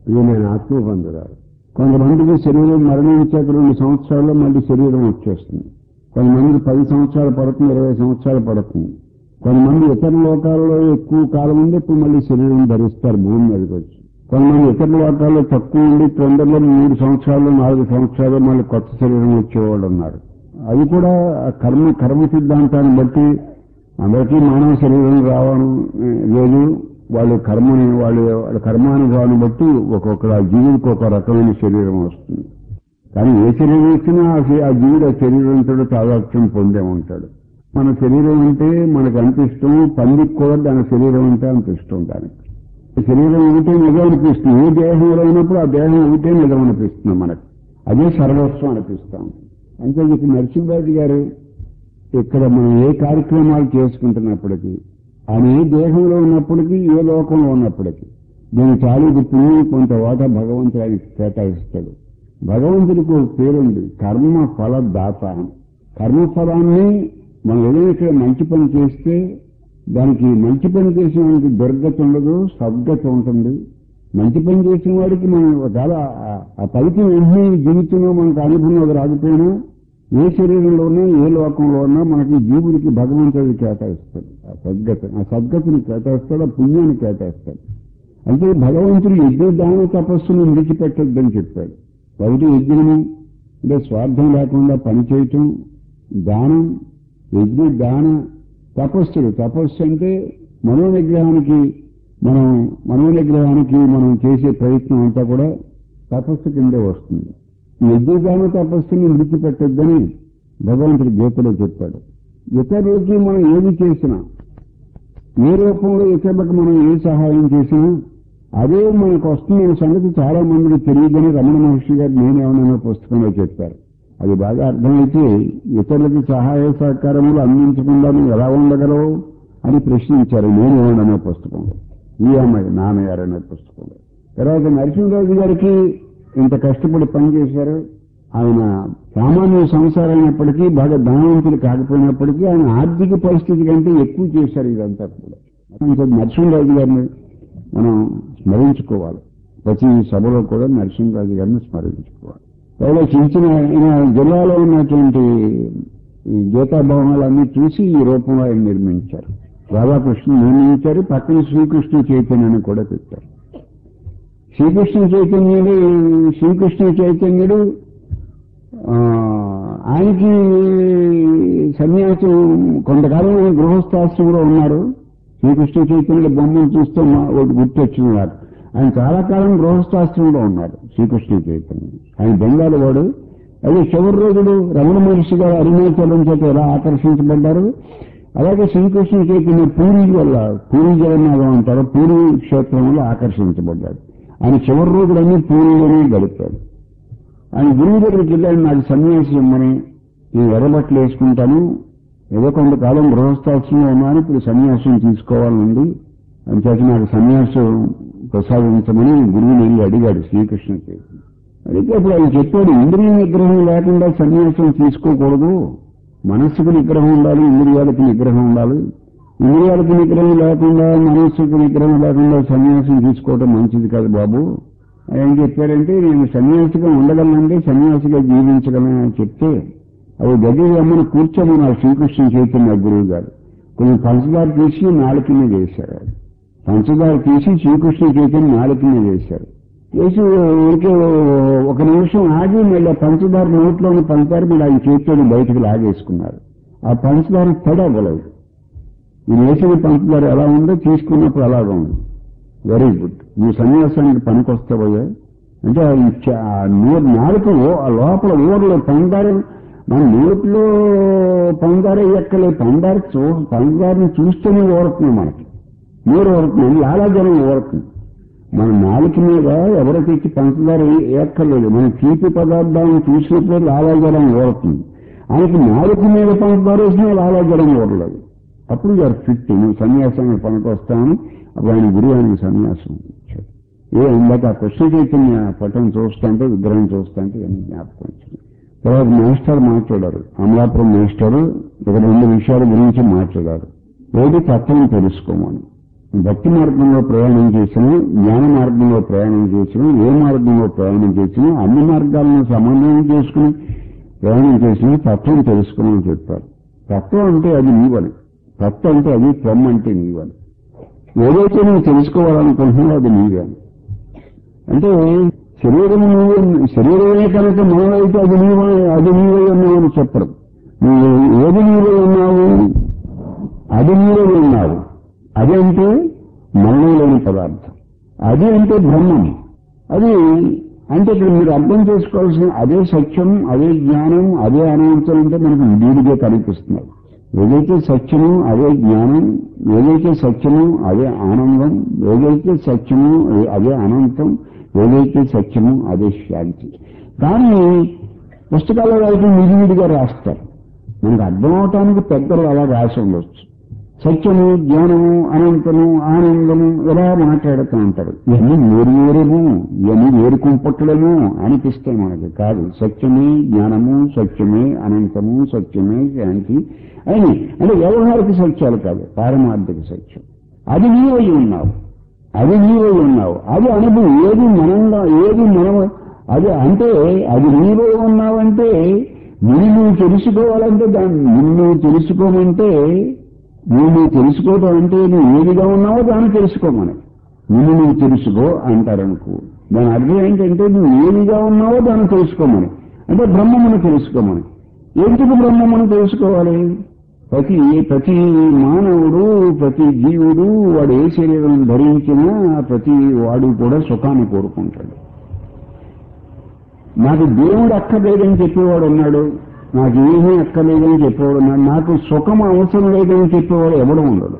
ప్రియమైన ఆత్మబంధురాలు కొంతమందికి శరీరం మరణించాక రెండు సంవత్సరాల్లో మళ్ళీ శరీరం వచ్చేస్తుంది కొంతమందికి పది సంవత్సరాలు పడుతుంది ఇరవై సంవత్సరాలు పడుతుంది కొంతమంది ఇతర లోకాల్లో ఎక్కువ కాలం ఉండి ఇప్పుడు మళ్ళీ శరీరం ధరిస్తారు భూమి మీదకి వచ్చి కొంతమంది ఇతర లోకాల్లో తక్కువ ఉండి తొందరలో మూడు సంవత్సరాలు నాలుగు సంవత్సరాలు మళ్ళీ కొత్త శరీరం వచ్చేవాళ్ళు ఉన్నారు అది కూడా ఆ కర్మ కర్మ సిద్ధాంతాన్ని బట్టి అందరికీ మానవ శరీరం రావడం ఏ, లేదు వాళ్ళు కర్మని వాళ్ళు వాళ్ళ కర్మానుభవాన్ని బట్టి ఒక్కొక్క ఆ జీవుడికి ఒక రకమైన శరీరం వస్తుంది కానీ ఏ శరీరం ఇచ్చినా ఆ శ- ఆ జీవుడు ఆ శరీరంతో తాదాత్యం పొందే ఉంటాడు మన శరీరం అంటే మనకు అంత ఇష్టం పందికి కూడా దాని శరీరం అంటే అంత ఇష్టం దానికి శరీరం ఒకటే నిజం అనిపిస్తుంది ఏ దేహంలో అయినప్పుడు ఆ దేహం ఒకటే నిజం అనిపిస్తుంది మనకు అదే సర్వస్వం అనిపిస్తాం అంటే ఇప్పుడు నరసింహరాజు గారు ఇక్కడ మనం ఏ కార్యక్రమాలు చేసుకుంటున్నప్పటికీ ఆయన ఏ దేహంలో ఉన్నప్పటికీ ఏ లోకంలో ఉన్నప్పటికీ దీని చాలు గుర్తుని కొంత వాటా భగవంతుడు ఆయనకి కేటాయిస్తాడు భగవంతుడికి ఒక పేరుంది కర్మ ఫల దాత అని. కర్మ ఫలాన్ని మనం ఏదైనా ఇక్కడ మంచి పని చేస్తే దానికి మంచి పని చేసిన వాడికి దుర్గతి ఉండదు సద్గతి ఉంటుంది మంచి పని చేసిన వాడికి మనం ఒకవేళ ఆ- ఆ ఫలితం వెంటనే ఈ జీవితంలో మనకు అనుభవంలోకి రాకపోయినా ఏ శరీరంలో ఉన్నా ఏ లోకంలో ఉన్నా మనకి జీవుడికి భగవంతుడికి కేటాయిస్తాడు ఆ సద్గతి ఆ సద్గతిని కేటాయిస్తాడు ఆ పుణ్యాన్ని కేటాయిస్తాడు అంటే భగవంతుడు యజ్ఞ దాన తపస్సును విడిచిపెట్టొద్దని చెప్పాడు ఒకటి యజ్ఞము అంటే స్వార్థం లేకుండా పని చేయటం దానం యజ్ఞ దాన తపస్సులు తపస్సు అంటే మనోనిగ్రహానికి మనం మనోనిగ్రహానికి మనం చేసే ప్రయత్నం అంతా కూడా తపస్సు కిందే వస్తుంది ఈ యజ్ఞదాన తపస్సుని విడిచిపెట్టొద్దని భగవంతుడు గీతలో చెప్పాడు ఇతరులకి మనం ఏది చేసినా ఏ రూపంలో ఇతరులకు మనం ఏ సహాయం చేసినా అదే మనకు వస్తున్న సంగతి చాలా మందికి తెలియదని రమణ మహర్షి గారు నేనేమన్నా పుస్తకంలో చెప్పారు అది బాగా అర్థమైతే ఇతరులకు సహాయ సహకారములు అందించకుండా నువ్వు ఎలా ఉండగలవు అని ప్రశ్నించారు నేనేమన్నా పుస్తకంలో ఈ అమ్మాయి నాన్నగారు అనే పుస్తకంలో తర్వాత నరసింహరాజు గారికి ఇంత కష్టపడి పనిచేశారు ఆయన సామాన్య సంసారం అయినప్పటికీ బాగా ధనవంతులు కాకపోయినప్పటికీ ఆయన ఆర్థిక పరిస్థితి కంటే ఎక్కువ చేశారు ఇదంతా కూడా ఇంకా నరసింహరాజు గారిని మనం స్మరించుకోవాలి ప్రతి సభలో కూడా నరసింహరాజు గారిని స్మరించుకోవాలి ఎవరో చిన్న చిన్న ఈయన జిల్లాలో ఉన్నటువంటి ఈ గీతా భవనాలన్నీ చూసి ఈ రూపంలో ఆయన నిర్మించారు రాధాకృష్ణ నిర్మించారు పక్కన శ్రీకృష్ణ చైతన్యాన్ని కూడా పెట్టారు శ్రీకృష్ణ చైతన్యుడు శ్రీకృష్ణ చైతన్యుడు ఆ, ఆయనకి సన్యాసం కొంతకాలం ఆయన గృహస్థాశ్రమంలో ఉన్నారు శ్రీకృష్ణ చైతన్యుడు బొమ్మను చూస్తే మా- ఒకటి గుర్తొచ్చింది నాకు ఆయన చాలా కాలం గృహస్థాశ్రమంలో ఉన్నారు శ్రీకృష్ణ చైతన్యుడు ఆయన బెంగాలు వాడు అదే చివరి రోజులు రమణ మహర్షి గారు అరుణాచలం చేత ఎలా ఆకర్షించబడ్డారు అలాగే శ్రీకృష్ణ చైతన్య పూరి వల్ల పూరి జగన్నాథం అంటారు పూరి క్షేత్రంలో ఆకర్షించబడ్డాడు ఆయన చివరి రోజులన్నీ పూరిలోనే గడిపాడు ఆయన గురువు దగ్గరికి వెళ్ళాడు నాకు సన్యాసి ఇమ్మని నేను ఎర్రబట్టలు వేసుకుంటాను ఏదో కొంతకాలం గృహస్థాశ్రంలో ఉన్నాను ఇప్పుడు సన్యాసం తీసుకోవాలండి అంచేత నాకు సన్యాసం ప్రసాదించమని గురువుని వెళ్ళి అడిగాడు శ్రీకృష్ణ చైతన్య అడిగితే అప్పుడు ఆయన చెప్పాడు ఇంద్రియ నిగ్రహం లేకుండా సన్యాసం తీసుకోకూడదు మనస్సుకు నిగ్రహం ఉండాలి ఇంద్రియాలకు నిగ్రహం ఉండాలి ఇంద్రియాలకు నిగ్రహం లేకుండా మనస్సుకు నిగ్రహం లేకుండా సన్యాసం తీసుకోవడం మంచిది కాదు బాబు ఏం చెప్పారంటే నేను సన్యాసిగా ఉండగలనండి సన్యాసిగా జీవించగలను అని చెప్తే అవి గది అమ్మని కూర్చొని నా శ్రీకృష్ణ చైతన్య గురువు గారు కొంచెం పంచదార తీసి నాలుగు మీద వేశారు ఆయన. పంచదార తీసి శ్రీకృష్ణ చైతన్య నాలుగు మీద వేశారు వేసి ఊరికే ఒక నిమిషం ఆగి మళ్ళీ ఆ పంచదార నోట్లోని పంచదార మళ్ళీ ఆయన చేతితో బయటకు లాగేసుకున్నారు ఆ పంచదార తడవలేదు ఈ వేసిన పంచదార ఎలా ఉందో తీసుకున్నప్పుడు అలాగే ఉంది వెరీ గుడ్ నువ్వు సన్యాసానికి పనికొస్తావయ్యా అంటే ఆ ఈ చ- ఆ నోరు నాలుక ఓ- ఆ లోపల ఊర్లో పందారు మన నోట్లో పందార ఎక్కలే పందారు చూ పందారిని చూస్తేనే ఊరుతుంది మనకి నోరు ఊరుతుంది లాలాజలం ఊరుతుంది మన నాలుక మీద ఎవరో తెచ్చి పంచదార ఎక్కర్లేదు మన తీపి పదార్థాలను చూసినప్పుడు లాలాజలం ఊరుతుంది ఆయనకి నాలుక మీద పంచదార వేసినా లాలాజలం ఊరలేదు అప్పుడు గారు ఫిట్ నువ్వు సన్యాసానికి పనికొస్తామని అప్పుడు ఆయన గురువు ఆయనకి సన్యాసం ఇచ్చాడు ఏ ఇందాక ఆ కృష్ణ చైతన్య పటం చూస్తుంటే విగ్రహం చూస్తుంటే అని జ్ఞాపకం వచ్చింది తర్వాత మాస్టర్ మాట్లాడారు అమలాపురం మాస్టర్ ఒక రెండు విషయాల గురించి మాట్లాడారు ఏది తత్వం తెలుసుకోమని భక్తి మార్గంలో ప్రయాణం చేసిన జ్ఞాన మార్గంలో ప్రయాణం చేసిన ఏ మార్గంలో ప్రయాణం చేసినా అన్ని మార్గాలను సమన్వయం చేసుకుని ప్రయాణం చేసిన తత్వం తెలుసుకోమని చెప్పారు తత్వం అంటే అది నీవని తత్వం అంటే అది త్వం అంటే నీవని ఏదైతే నువ్వు తెలుసుకోవాలనుకుంటున్నావో అది నీవే అంటే శరీరం నువ్వు శరీరమే కనుక మనమైతే అది నీవ అది నీవై ఉన్నావని చెప్పరు నువ్వు ఏది నీవై ఉన్నావు అది నీవై ఉన్నావు అది అంటే మరణం లేని పదార్థం అది అంటే బ్రహ్మం అది అంటే ఇక్కడ మీరు అర్థం చేసుకోవాల్సిన అదే సత్యం అదే జ్ఞానం అదే అనంతం అంటే మనకు విడిగా కనిపిస్తున్నారు ఏదైతే సత్యము అదే జ్ఞానం ఏదైతే సత్యము అదే ఆనందం ఏదైతే సత్యము అదే అనంతం ఏదైతే సత్యము అదే శాంతి కానీ పుస్తకాల్లో రాయటం విడివిడిగా రాస్తారు మనకు అర్థం అవటానికి పెద్దలు అలా రాసి ఉండొచ్చు సత్యము జ్ఞానము అనంతము ఆనందము ఇలా మాట్లాడుతూ ఉంటారు ఇవన్నీ వేరు వేరేమో ఇవన్నీ వేరు కుంపట్లేమో అనిపిస్తాయి మనకి కాదు సత్యమే జ్ఞానము సత్యమే అనంతము సత్యమే శాంతి అని అంటే వ్యవహారిక సత్యాలు కాదు పారమార్థిక సత్యం అది నీవై ఉన్నావు అది నీవై ఉన్నావు అది అనుభవం ఏది మనంగా ఏది మనం అది అంటే అది నీవై ఉన్నావంటే నిన్ను నువ్వు తెలుసుకోవాలంటే దాన్ని నిన్ను నువ్వు తెలుసుకోమంటే నువ్వు నువ్వు తెలుసుకోవటం అంటే నువ్వు ఏదిగా ఉన్నావో దాన్ని తెలుసుకోమని నిన్ను నువ్వు తెలుసుకో అంటారనుకో దాని అర్థం ఏంటంటే నువ్వు ఏదిగా ఉన్నావో దాన్ని తెలుసుకోమని అంటే బ్రహ్మమును తెలుసుకోమని ఎందుకు బ్రహ్మమును తెలుసుకోవాలి ప్రతి ప్రతి మానవుడు ప్రతి జీవుడు వాడు ఏ శరీరం ధరించినా ప్రతి వాడు కూడా సుఖాన్ని కోరుకుంటాడు నాకు దేవుడు అక్కర్లేదని చెప్పేవాడు ఉన్నాడు నాకు ఏమీ అక్కర్లేదని చెప్పేవాడు ఉన్నాడు నాకు సుఖం అవసరం లేదని చెప్పేవాడు ఎవడు ఉండడు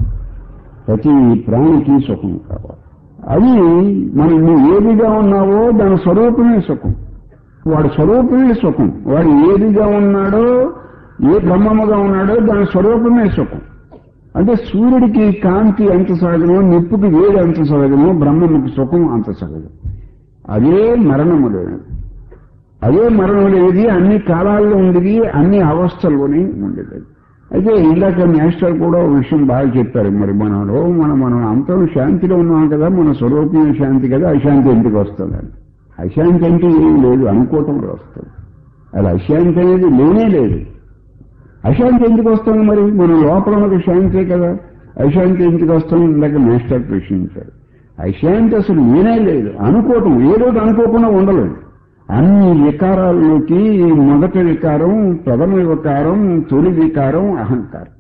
ప్రతి ప్రాణికి సుఖం కావాలి అది మరి నువ్వు ఏదిగా ఉన్నావో దాని స్వరూపమే సుఖం వాడి స్వరూపమే సుఖం వాడు ఏదిగా ఉన్నాడో ఏ బ్రహ్మముగా ఉన్నాడో దాని స్వరూపమే సుఖం అంటే సూర్యుడికి కాంతి ఎంత సహజమో నిప్పుకి వేడి ఎంత సహజమో బ్రహ్మముకి సుఖం అంత సహజం అదే మరణము లేనిది అదే మరణం లేనిది అన్ని కాలాల్లో ఉండేది అన్ని అవస్థల్లోనే ఉండేది అయితే ఇందాక మాస్టర్ కూడా ఒక విషయం బాగా చెప్పారు మరి మనలో మనం మనం అంతం శాంతిలో ఉన్నాం కదా మన స్వరూపమైన శాంతి కదా అశాంతి ఎందుకు వస్తుందని అశాంతి అంటే ఏం లేదు అనుకోవటంలో వస్తుంది అది అశాంతి అనేది లేనే లేదు అశాంతి ఎందుకు వస్తుంది మరి మన లోపల ఒక శాంతే కదా అశాంతి ఎందుకు వస్తుంది ఇందాక మాస్టర్ ప్రశ్నించారు అశాంతి అసలు లేనే లేదు అనుకోవటం ఏదో అనుకోకుండా ఉండలేదు అన్ని వికారాల్లోకి మొదటి వికారం ప్రథమ వికారం తొలి వికారం అహంకారం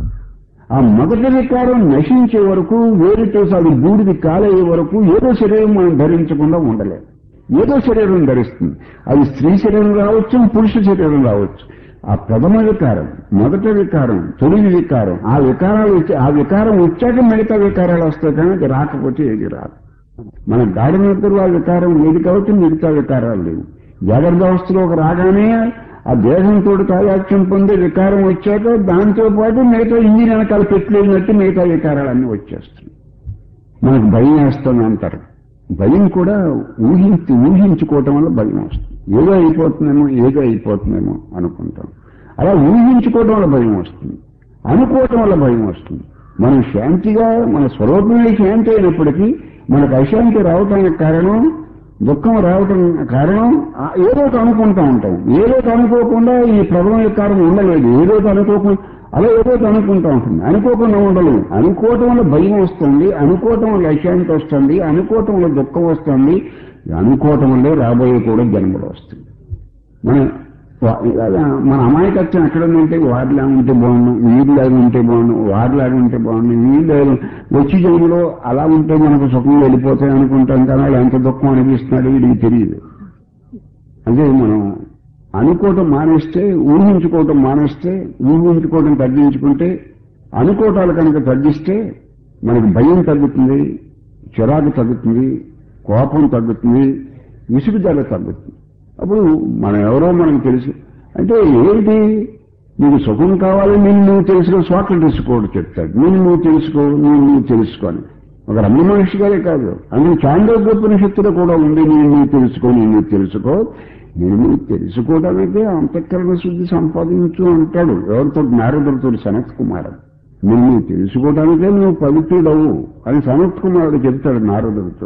ఆ మొదటి వికారం నశించే వరకు వేరుతో అది బూడిది కాలయ్యే వరకు ఏదో శరీరం మనం ధరించకుండా ఉండలేదు ఏదో శరీరం ధరిస్తుంది అది స్త్రీ శరీరం రావచ్చు పురుష శరీరం రావచ్చు ఆ ప్రథమ వికారం మొదటి వికారం తొలి వికారం ఆ వికారాలు వచ్చి ఆ వికారం వచ్చాక మిగతా వికారాలు వస్తాయి కానీ అది రాకపోతే ఏది రాదు మన గాఢ నిద్రలో ఆ వికారం ఏది కావచ్చు మిగతా వికారాలు లేవు జాగ్రత్త అవస్థలో ఒక రాగానే ఆ దేహంతో తాయాక్ష్యం పొందే వికారం వచ్చాక దాంతో పాటు మిగతా ఇంజిన్ వెనకాల పెట్టలేనట్టు మిగతా వికారాలన్నీ వచ్చేస్తున్నాయి మనకు భయం వేస్తుంది అంటారు భయం కూడా ఊహించి ఊహించుకోవటం వల్ల భయం వస్తుంది ఏదో అయిపోతుందేమో ఏదో అయిపోతుందేమో అనుకుంటాం అలా ఊహించుకోవటం వల్ల భయం వస్తుంది అనుకోవటం వల్ల భయం వస్తుంది మనం శాంతిగా మన స్వరూపమే శాంతి అయినప్పటికీ మనకు అశాంతి రావటానికి కారణం దుఃఖం రావటం కారణం ఆ ఏదో ఒకటి అనుకుంటా ఉంటాం ఏదో ఒకటి అనుకోకుండా ఈ ప్రథమ వికారం ఉండలేదు ఏదో ఒకటి అనుకోకుండా అలా ఏదో ఒకటి అనుకుంటా ఉంటుంది అనుకోకుండా ఉండలేదు అనుకోవటం వల్ల భయం వస్తుంది అనుకోవటం వల్ల అశాంతి వస్తుంది అనుకోవటం వల్ల దుఃఖం వస్తుంది అనుకోవటం వల్లే రాబోయే కూడా జన్మలు వస్తుంది మన మన అమాయకత్వం ఎక్కడ ఉందంటే వారిలాగా ఉంటే బాగున్నాం వీరిలాగా ఉంటే బాగున్నాం వారిలాగా ఉంటే బాగున్నాం వీళ్ళు వచ్చి జన్మలో అలా ఉంటే మనకు సుఖం వెళ్ళిపోతాయి అనుకుంటాం కానీ వాళ్ళు ఎంత దుఃఖం అనిపిస్తున్నాడు వీడికి తెలియదు అదే మనం అనుకోవటం మానేస్తే ఊహించుకోవటం మానేస్తే ఊహించుకోవటం తగ్గించుకుంటే అనుకోవటాలు కనుక తగ్గిస్తే మనకి భయం తగ్గుతుంది చిరాకు తగ్గుతుంది కోపం తగ్గుతుంది విసుగుదల తగ్గుతుంది అప్పుడు మనం ఎవరో మనకు తెలుసు అంటే ఏంటి నీకు సుఖం కావాలి నేను నువ్వు తెలుసుకో స్వాతంత్ర కూడా చెప్తాడు నేను నువ్వు తెలుసుకో నేను నువ్వు తెలుసుకొని ఒక రమణ మహర్షి గారే కాదు అందులో చాంద్రోపనిషత్తులో కూడా ఉంది నేను నువ్వు తెలుసుకో నేను నువ్వు తెలుసుకో నేను నువ్వు తెలుసుకోవడానికే అంతఃకరణ శుద్ధి సంపాదించు అంటాడు ఎవరితో నారదులతో సనత్ కుమార్ నిన్ను తెలుసుకోవడానికే నువ్వు పవిత్రుడవు అని సనత్ కుమారుడు చెప్తాడు నారదుడితో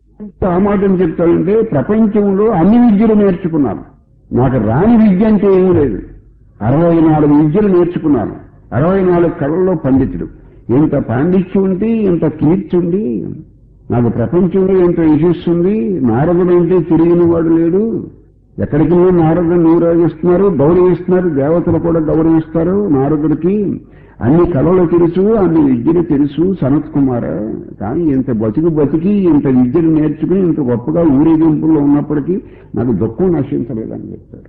ఆ మాటను చెప్తాడంటే ప్రపంచంలో అన్ని విద్యలు నేర్చుకున్నాను నాకు రాని విద్య అంటే ఏమీ లేదు అరవై నాలుగు విద్యలు నేర్చుకున్నాను అరవై నాలుగు కళల్లో పండితుడు ఇంత పాండిత్యం ఉంటే ఇంత కీర్తి ఉంది నాకు ప్రపంచంలో ఎంత యశస్సుంది నారదుడు అంటే తిరిగిన వాడు లేడు ఎక్కడికి వెళ్ళి నారదుడు నిరాగిస్తున్నారు గౌరవిస్తున్నారు దేవతలు కూడా గౌరవిస్తారు నారదుడికి అన్ని కళలు తెలుసు అన్ని విద్యలు తెలుసు సనత్ కుమార కానీ ఇంత బతికి బతికి ఇంత విద్యలు నేర్చుకుని ఇంత గొప్పగా ఊరేగింపుల్లో ఉన్నప్పటికీ నాకు దుఃఖం నశించలేదని చెప్తారు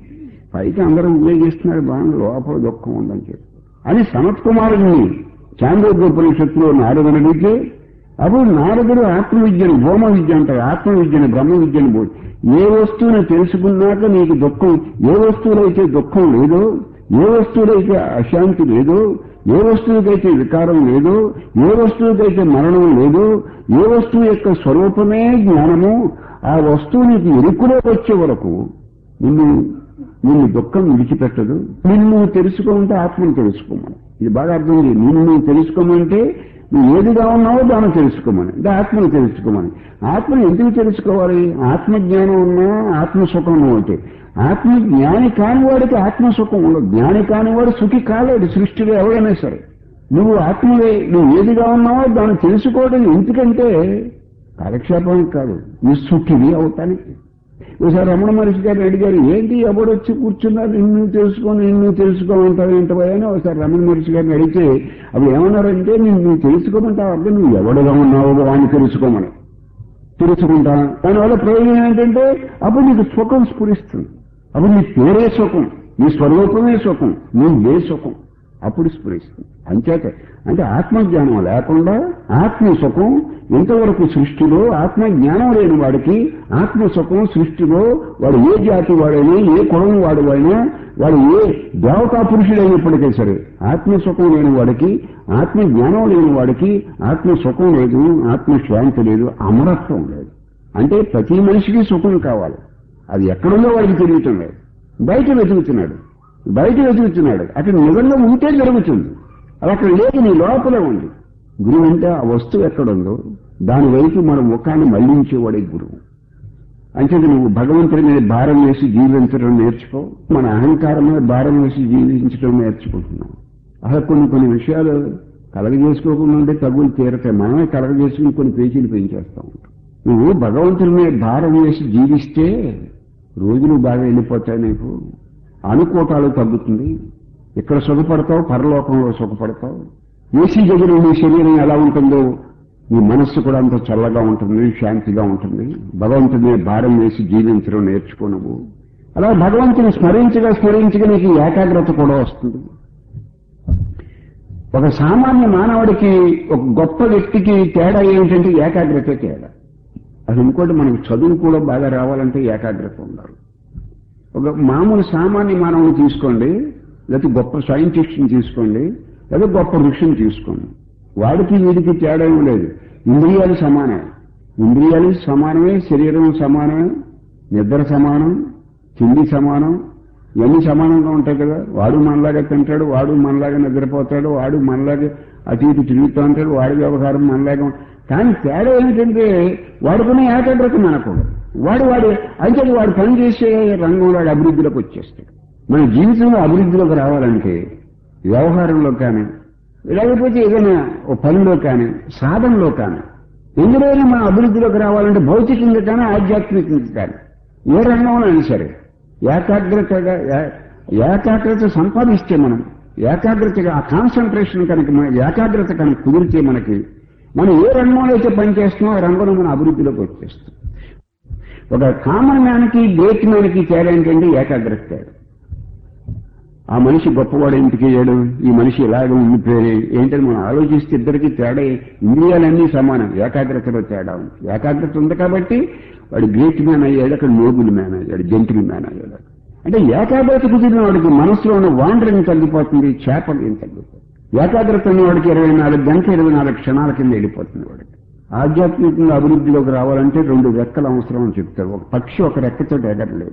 పైకి అందరూ ఉపయోగిస్తున్నారు బాగా లోపల దుఃఖం ఉందని చెప్పారు అని సనత్ కుమారుడిని చాంద్రోపనిషత్తులో నారదుడు అడిగితే అప్పుడు నారదుడు ఆత్మవిద్యను భౌమ విద్య అంటారు ఆత్మవిద్యను బ్రహ్మ విద్యను బోధి ఏ వస్తువుని తెలుసుకున్నాక నీకు దుఃఖం ఏ వస్తువులైతే దుఃఖం లేదో ఏ వస్తువులైతే అశాంతి లేదో ఏ వస్తువుకైతే వికారం లేదో ఏ వస్తువుకైతే మరణం లేదు ఏ వస్తువు యొక్క స్వరూపమే జ్ఞానము ఆ వస్తువు నీకు ఎరుకులోకి వచ్చే వరకు నిన్ను నిన్ను దుఃఖం విడిచిపెట్టదు నిన్ను తెలుసుకోమంటే ఆత్మను తెలుసుకోమని ఇది బాగా అర్థం చేయి నిన్ను నువ్వు తెలుసుకోమంటే నువ్వు ఏదిగా ఉన్నావో దాన్ని తెలుసుకోమని అంటే ఆత్మను తెలుసుకోమని ఆత్మను ఎందుకు తెలుసుకోవాలి ఆత్మజ్ఞానం ఉన్నా ఆత్మసుఖం అంటే ఆత్మ జ్ఞాని కాని వాడికి ఆత్మసుఖం ఉండదు జ్ఞాని కాని వాడు సుఖి కాలేడు సృష్టిలో ఎవడైనా సరే నువ్వు ఆత్మవే నువ్వు ఏదిగా ఉన్నావో దాన్ని తెలుసుకోవడం ఎందుకంటే కాలక్షేపానికి కాదు నీ సుఖివి అవుతానికి ఒకసారి రమణ మహర్షి గారు అడిగారు ఏంటి ఎవడు వచ్చి కూర్చున్నారు నిన్ను తెలుసుకొని నిన్ను తెలుసుకోమంటావు ఏంటో అని ఒకసారి రమణ మహర్షి గారిని అడిగితే అప్పుడు ఏమన్నారంటే నిన్ను తెలుసుకోమంటావు అర్థం నువ్వు ఎవడుగా ఉన్నావో వాడిని తెలుసుకోమని తెలుసుకుంటా దానివల్ల ప్రయోజనం ఏంటంటే అప్పుడు నీకు సుఖం స్ఫురిస్తుంది అప్పుడు నీ పేరే సుఖం నీ స్వరూపమే సుఖం నువ్వే సుఖం అప్పుడు స్ఫురిస్తుంది అంచేత అంటే ఆత్మజ్ఞానం లేకుండా ఆత్మ సుఖం ఇంతవరకు సృష్టిలో ఆత్మ జ్ఞానం లేని వాడికి ఆత్మ సుఖం సృష్టిలో వాడు ఏ జాతి వాడైనా ఏ కులం వాడు వాడినా వాడు ఏ దేవతా పురుషుడైనప్పటికీ సరే ఆత్మ సుఖం లేని వాడికి ఆత్మ జ్ఞానం లేని వాడికి ఆత్మ సుఖం లేదు ఆత్మ శాంతి లేదు అమరత్వం లేదు అంటే ప్రతి మనిషికి సుఖం కావాలి అది ఎక్కడుందో వాడికి తెలియటం లేదు బయట వెతుకుతున్నాడు బయట వెతుకుతున్నాడు అక్కడ నిజంగా ఉంటే జరుగుతుంది అది అక్కడ లేదు నీ లోపలే ఉంది గురువు అంటే ఆ వస్తువు ఎక్కడుందో దాని వైపు మన ముఖాన్ని మళ్లించేవాడే గురువు అంచేది నువ్వు భగవంతుడి మీద భారం వేసి జీవించడం నేర్చుకో మన అహంకారం మీద భారం వేసి జీవించడం నేర్చుకుంటున్నాం అసలు కొన్ని కొన్ని విషయాలు కలగజేసుకోకుండా ఉంటే తగులు తీరతాయి మనమే కలగజేసుకుని కొన్ని పేజీలు పెంచేస్తా ఉంటాం నువ్వు భగవంతుడి మీద భారం వేసి జీవిస్తే రోజులు బాగా వెళ్ళిపోతాయి నీకు అనుకోటాలు తగ్గుతుంది ఇక్కడ సుఖపడతావు పరలోకంలో సుఖపడతావు ఏసీ దగ్గర నీ శరీరం ఎలా ఉంటుందో నీ మనస్సు కూడా అంత చల్లగా ఉంటుంది శాంతిగా ఉంటుంది భగవంతుని మీద భారం వేసి జీవించడం నేర్చుకో నువ్వు అలా భగవంతుని స్మరించగా స్మరించగా నీకు ఏకాగ్రత కూడా వస్తుంది ఒక సామాన్య మానవుడికి ఒక గొప్ప వ్యక్తికి తేడా ఏమిటంటే ఏకాగ్రత తేడా అది ఇంకోటి మనకు చదువు కూడా బాగా రావాలంటే ఏకాగ్రత ఉండాలి ఒక మామూలు సామాన్య మానవుని తీసుకోండి లేకపోతే గొప్ప సైంటిస్ట్ని తీసుకోండి లేదా గొప్ప ఋషిని తీసుకోండి వాడికి వీడికి తేడా ఏం లేదు ఇంద్రియాలు సమానమే ఇంద్రియాలు సమానమే శరీరం సమానమే నిద్ర సమానం తిండి సమానం ఇవన్నీ సమానంగా ఉంటాయి కదా వాడు మనలాగా తింటాడు వాడు మనలాగా నిద్రపోతాడు వాడు మనలాగా అటు ఇటు తిరుగుతూ ఉంటాడు వాడి వ్యవహారం మనలాగా ఉం- కానీ తేడా ఏమిటంటే వాడుకునే ఏకాగ్రత మనకూడదు వాడు వాడు అయితే వాడు పని చేసే రంగంలో వాడు అభివృద్ధిలోకి వచ్చేస్తాడు మన జీవితంలో అభివృద్ధిలోకి రావాలంటే వ్యవహారంలో కానీ లేకపోతే ఏదైనా ఓ పనిలో కానీ సాధనలో కానీ ఎందులోనే మన అభివృద్ధిలోకి రావాలంటే భౌతికంగా కానీ ఆధ్యాత్మికంగా కానీ ఏ రంగంలో అయినా సరే ఏకాగ్రతగా ఏ- ఏకాగ్రత సంపాదిస్తే మనం ఏకాగ్రతగా ఆ కాన్సన్ట్రేషన్ కనుక మన ఏకాగ్రత కనుక కుదిరితే మనకి మనం ఏ రంగంలో అయితే పనిచేస్తున్నామో ఆ రంగంలో మన అభివృద్ధిలోకి వచ్చేస్తాం ఒక కామన్ మ్యాన్కి గ్రేట్ మ్యాన్కి తేడా ఏంటంటే ఏకాగ్రత తేడా ఆ మనిషి గొప్పవాడు ఇంటికి అయ్యాడు ఈ మనిషి ఇలాగ ఉండిపోయాడు ఏంటని మనం ఆలోచిస్తే ఇద్దరికి తేడా ఇంద్రియాలన్నీ సమానం ఏకాగ్రతలో తేడా ఉంది ఏకాగ్రత ఉంది కాబట్టి వాడు గ్రేట్ మ్యాన్ అయ్యాడు అక్కడ నోబుల్ మ్యాన్ అయ్యాడు జంతుల్ మ్యాన్ అయ్యాడు అంటే ఏకాగ్రత కుదిరిన వాడికి మనసులో ఉన్న వాండరింగ్ తగ్గిపోతుంది చేపలు తగ్గిపోతుంది ఏకాగ్రత ఉన్న వాడికి ఇరవై నాలుగు గంటల ఇరవై నాలుగు క్షణాల కింద వెళ్ళిపోతుంది వాడికి ఆధ్యాత్మికంగా అభివృద్ధిలోకి రావాలంటే రెండు రెక్కలు అవసరం అని చెప్తారు ఒక పక్షి ఒక రెక్కతో ఎగరలేదు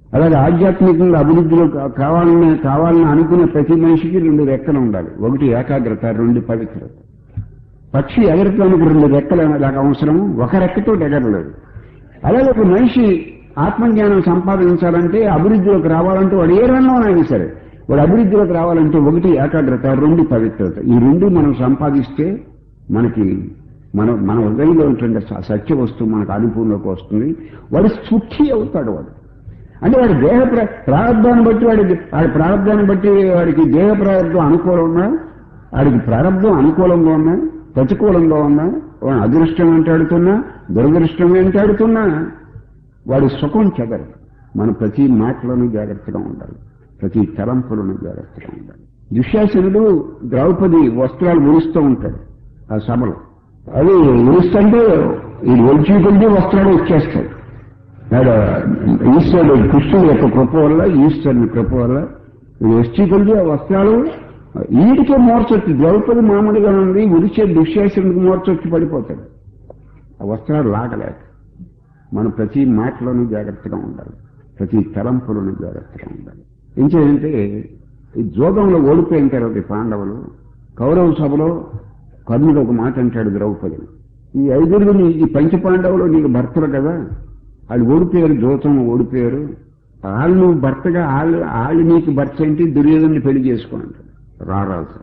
అలాగే ఆధ్యాత్మికంగా అభివృద్ధిలో కా- కావాలని కావాలని అనుకునే ప్రతి మనిషికి రెండు రెక్కలు ఉండాలి ఒకటి ఏకాగ్రత రెండు పవిత్రత పక్షి ఎగరటానికి రెండు రెక్కలు నాకు అవసరం ఒక రెక్కతో ఎగరలేదు అలాగే ఒక మనిషి ఆత్మజ్ఞానం సంపాదించాలంటే అభివృద్ధిలోకి రావాలంటే వాడు ఏ రంగంలో సరే వాడు అభివృద్ధిలోకి రావాలంటే ఒకటి ఏకాగ్రత రెండు పవిత్రత ఈ రెండు మనం సంపాదిస్తే మనకి మన మన హృదయంలో ఉంటుండే స- సత్య వస్తువు మనకు అనుభవంలోకి వస్తుంది వాడు సుఖి అవుతాడు వాడు అంటే వాడి దేహ ప్ర- ప్రారంభాన్ని బట్టి వాడికి వాడి ప్రారంభాన్ని బట్టి వాడికి దేహ ప్రారంభం అనుకూలం ఉన్నా వాడికి ప్రారంభం అనుకూలంగా ఉన్నా ప్రతికూలంగా ఉన్నా వాడు అదృష్టం వెంటాడుతున్నా దురదృష్టం వెంటాడుతున్నా వాడి సుఖం చెదరు మన ప్రతి మాటలోనూ జాగ్రత్తగా ఉండాలి ప్రతి తలంపులోనూ జాగ్రత్తగా ఉండాలి దుశ్శాసనుడు ద్రౌపది వస్త్రాలు ఉరుస్తూ ఉంటాడు ఆ సభలో అది ఉరుస్తుంటే ఈ ఒలిచి కొద్ది వస్త్రాలు వచ్చేస్తాయి నాడు ఈశ్వరుడు కృష్ణుడు యొక్క కృప వల్ల ఈశ్వరుని కృప వల్ల ఇది వచ్చి కొద్ది ఆ వస్త్రాలు ఈడికే మోర్చొచ్చి ద్రౌపది మామూలుగా ఉంది ఉరిచే దుశ్శాసనుడికి మోర్చొచ్చి పడిపోతాడు ఆ వస్త్రాలు లాగలేక మనం ప్రతి మాటలోనూ జాగ్రత్తగా ఉండాలి ప్రతి తలంపులోనూ జాగ్రత్తగా ఉండాలి ఏం చేయాలంటే ఈ జోగంలో ఓడిపోయిన తర్వాత ఈ పాండవులు కౌరవ సభలో కర్ణుడు ఒక మాట అంటాడు ద్రౌపదిని ఈ ఐదుగురు ఈ పంచ పాండవులు నీకు భర్తలు కదా వాళ్ళు ఓడిపోయారు జోతం ఓడిపోయారు వాళ్ళు నువ్వు భర్తగా వాళ్ళు వాళ్ళు నీకు భర్త ఏంటి దుర్యోధన్ని పెళ్లి చేసుకోంటాడు రారాజు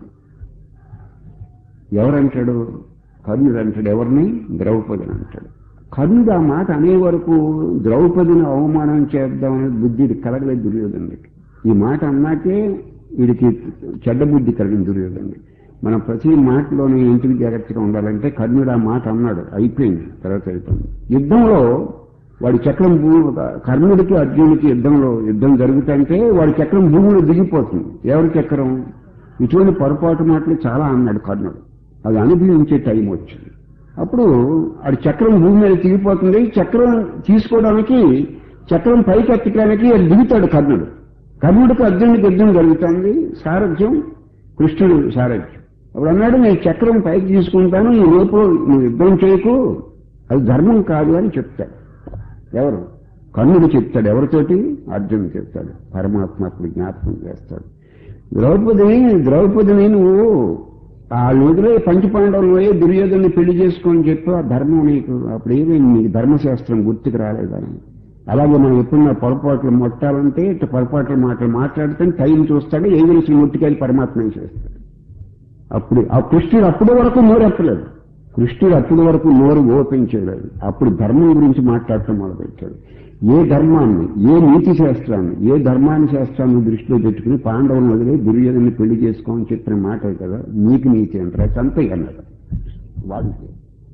ఎవరంటాడు కర్ణుడు అంటాడు ఎవరిని ద్రౌపదిని అంటాడు కర్ణుడు ఆ మాట అనే వరకు ద్రౌపదిని అవమానం చేద్దామనే బుద్ధి కలగలేదు దుర్యోధనుడికి ఈ మాట అన్నాకే వీడికి చెడ్డ బుద్ధి కలిగింది దుర్యోధనుడి మనం ప్రతి మాటలోనే ఇంటికి జాగ్రత్తగా ఉండాలంటే కర్ణుడు ఆ మాట అన్నాడు అయిపోయింది తర్వాత అయిపోయింది యుద్ధంలో వాడి చక్రం భూమి కర్ణుడికి అర్జునుడికి యుద్ధంలో యుద్ధం జరుగుతుంటే వాడి చక్రం భూమిలో దిగిపోతుంది ఎవరి చక్రం ఇటువంటి పొరపాటు మాటలు చాలా అన్నాడు కర్ణుడు అది అనుభవించే టైం వచ్చింది అప్పుడు ఆడి చక్రం భూమి మీద తిరిగిపోతుంది చక్రం తీసుకోవడానికి చక్రం పైకి ఎత్తడానికి అది దిగుతాడు కర్ణుడు కర్ణుడికి అర్జునుడికి యుద్ధం జరుగుతుంది సారథ్యం కృష్ణుడు సారథ్యం అప్పుడు అన్నాడు నేను చక్రం పైకి తీసుకుంటాను ఈ లోపల నువ్వు యుద్ధం చేయకు అది ధర్మం కాదు అని చెప్తాడు ఎవరు కర్ణుడు చెప్తాడు ఎవరితోటి అర్జునుడు చెప్తాడు పరమాత్మ అప్పుడు జ్ఞాపకం చేస్తాడు ద్రౌపదిని ద్రౌపదిని నువ్వు ఆ వదిలే పంచపాండవులు పోయి దుర్యోధన్ని పెళ్లి చేసుకొని చెప్పు ఆ ధర్మం నీకు అప్పుడు ఏమి నీకు ధర్మశాస్త్రం గుర్తుకు రాలేదని అలాగే మనం ఎప్పుడున్న పొరపాట్లు మొట్టాలంటే ఇట్లా పొరపాట్ల మాటలు మాట్లాడితే టైం చూస్తాడు ఏ గురించి ముట్టుకెళ్ళి పరమాత్మ చేస్తాడు అప్పుడు ఆ కృష్ణుడు అప్పటి వరకు నోరెత్తలేదు కృష్ణుడు అప్పటి వరకు నోరు ఓపెన్ చేయలేదు అప్పుడు ధర్మం గురించి మాట్లాడటం మొదలుపెట్టాడు ఏ ధర్మాన్ని ఏ నీతి శాస్త్రాన్ని ఏ ధర్మాన్ని శాస్త్రాన్ని దృష్టిలో పెట్టుకుని పాండవులను వదిలే దుర్యోధన్ని పెళ్లి చేసుకోమని చెప్పిన మాట కదా నీకు నీతి అంటారు చంపే అన్నాడు వాడికి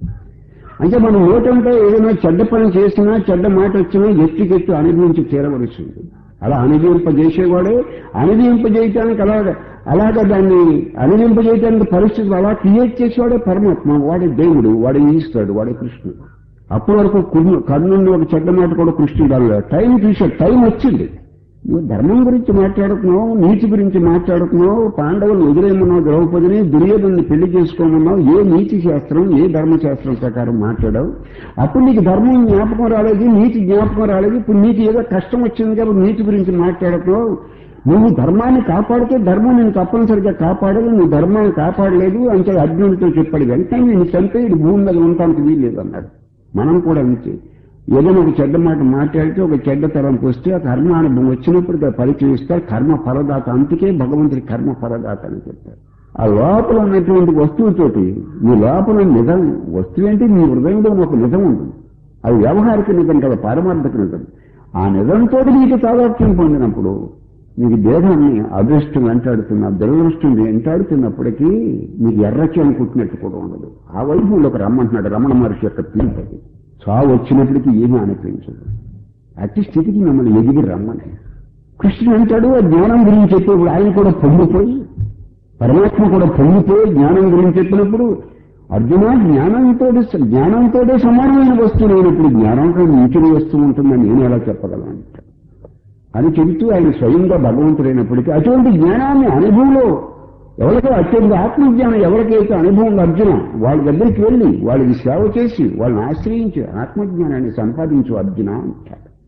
అంటే మనం నోటంటే ఏదైనా చెడ్డ పని చేసినా చెడ్డ మాట వచ్చినా ఎత్తికెత్తు అనుభవించి తీరవలసింది అలా అనుభవింపజేసేవాడే అనుభవింపజేయటానికి అలాగ అలాగ దాన్ని అనుభవింపజేయటానికి పరిస్థితులు అలా క్రియేట్ చేసేవాడే పరమాత్మ వాడే దేవుడు వాడే ఈశ్వరుడు వాడే కృష్ణుడు అప్పటి వరకు కర్ణు- కర్ణుడిని ఒక చెడ్డ మాట కూడా కృష్ణుడు అలా టైం చూసాడు టైం వచ్చింది నువ్వు ధర్మం గురించి మాట్లాడుతున్నావు నీతి గురించి మాట్లాడుతున్నావు పాండవులు వదిలేయమన్నావు ద్రౌపదిని దుర్యోధన్ని పెళ్లి చేసుకోమన్నావు ఏ నీతి శాస్త్రం ఏ ధర్మశాస్త్రం ప్రకారం మాట్లాడావు అప్పుడు నీకు ధర్మం జ్ఞాపకం రాలేదు నీతి జ్ఞాపకం రాలేదు ఇప్పుడు నీకు ఏదో కష్టం వచ్చింది కాబట్టి నీతి గురించి మాట్లాడుతున్నావు నువ్వు ధర్మాన్ని కాపాడితే ధర్మం నేను తప్పనిసరిగా కాపాడదు నువ్వు ధర్మాన్ని కాపాడలేదు అంటే అర్జునుడితో చెప్పాడు వెంటనే నేను చంపే ఇది భూమి మీద ఉండటానికి వీల్లేదు అన్నాడు మనం కూడా అంతే ఏదైనా ఒక చెడ్డ మాట మాట్లాడితే ఒక చెడ్డ తరంపు వస్తే ఆ కర్మ అనుభవం వచ్చినప్పుడు దాన్ని పరిచయిస్తారు కర్మ ఫలదాత అందుకే భగవంతుడి కర్మ ఫలదాత అని చెప్తారు ఆ లోపల ఉన్నటువంటి వస్తువుతోటి మీ లోపల నిజం వస్తువు ఏంటి మీ హృదయంలో ఒక నిజం ఉంటుంది అది వ్యవహారిక నిజం కదా పారమార్థక నిజం ఆ నిజంతో నీకు తాదాత్మ్యం పొందినప్పుడు నీకు దేహాన్ని అదృష్టం వెంటాడుతున్న దురదృష్టం వెంటాడుతున్నప్పటికీ నీకు ఎర్రచేను కుట్టినట్టు కూడా ఉండదు ఆ వైపులోకి రమ్మంటున్నాడు రమణ మహర్షి యొక్క తీర్పు అది చావు వచ్చినప్పటికీ ఏమీ అనిపించదు అట్టి స్థితికి మిమ్మల్ని ఎదిగి రమ్మని కృష్ణుడు అంటాడు ఆ జ్ఞానం గురించి చెప్పేప్పుడు ఆయన కూడా పొంగిపోయి పరమాత్మ కూడా పొంగిపోయి జ్ఞానం గురించి చెప్పినప్పుడు అర్జున జ్ఞానంతో జ్ఞానంతోటే సమానమైన వస్తువు లేనప్పుడు జ్ఞానంతో మించిన వస్తువు ఉంటుందని నేను ఎలా చెప్పగలను అంటాడు అని చెబుతూ ఆయన స్వయంగా భగవంతుడైనప్పటికీ అటువంటి జ్ఞానాన్ని అనుభవంలో ఎవరికో అత్యంత ఆత్మజ్ఞానం ఎవరికైతే అనుభవం అర్జున వాళ్ళ దగ్గరికి వెళ్ళి వాళ్ళకి సేవ చేసి వాళ్ళని ఆశ్రయించి ఆత్మజ్ఞానాన్ని సంపాదించు అర్జున అంటాడు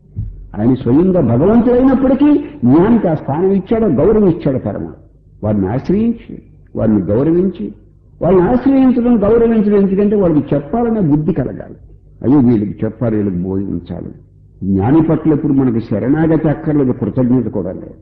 ఆయన స్వయంగా భగవంతుడైనప్పటికీ జ్ఞానికి ఆ స్థానం ఇచ్చాడు గౌరవం ఇచ్చాడు పరమ వారిని ఆశ్రయించి వారిని గౌరవించి వాళ్ళని ఆశ్రయించడం గౌరవించడం ఎందుకంటే వాళ్ళకి చెప్పాలనే బుద్ధి కలగాలి అయ్యో వీళ్ళకి చెప్పాలి వీళ్ళకి బోధించాలి జ్ఞాని పట్ల ఇప్పుడు మనకి శరణాగతి అక్కర్లేదు కృతజ్ఞత కూడా లేదు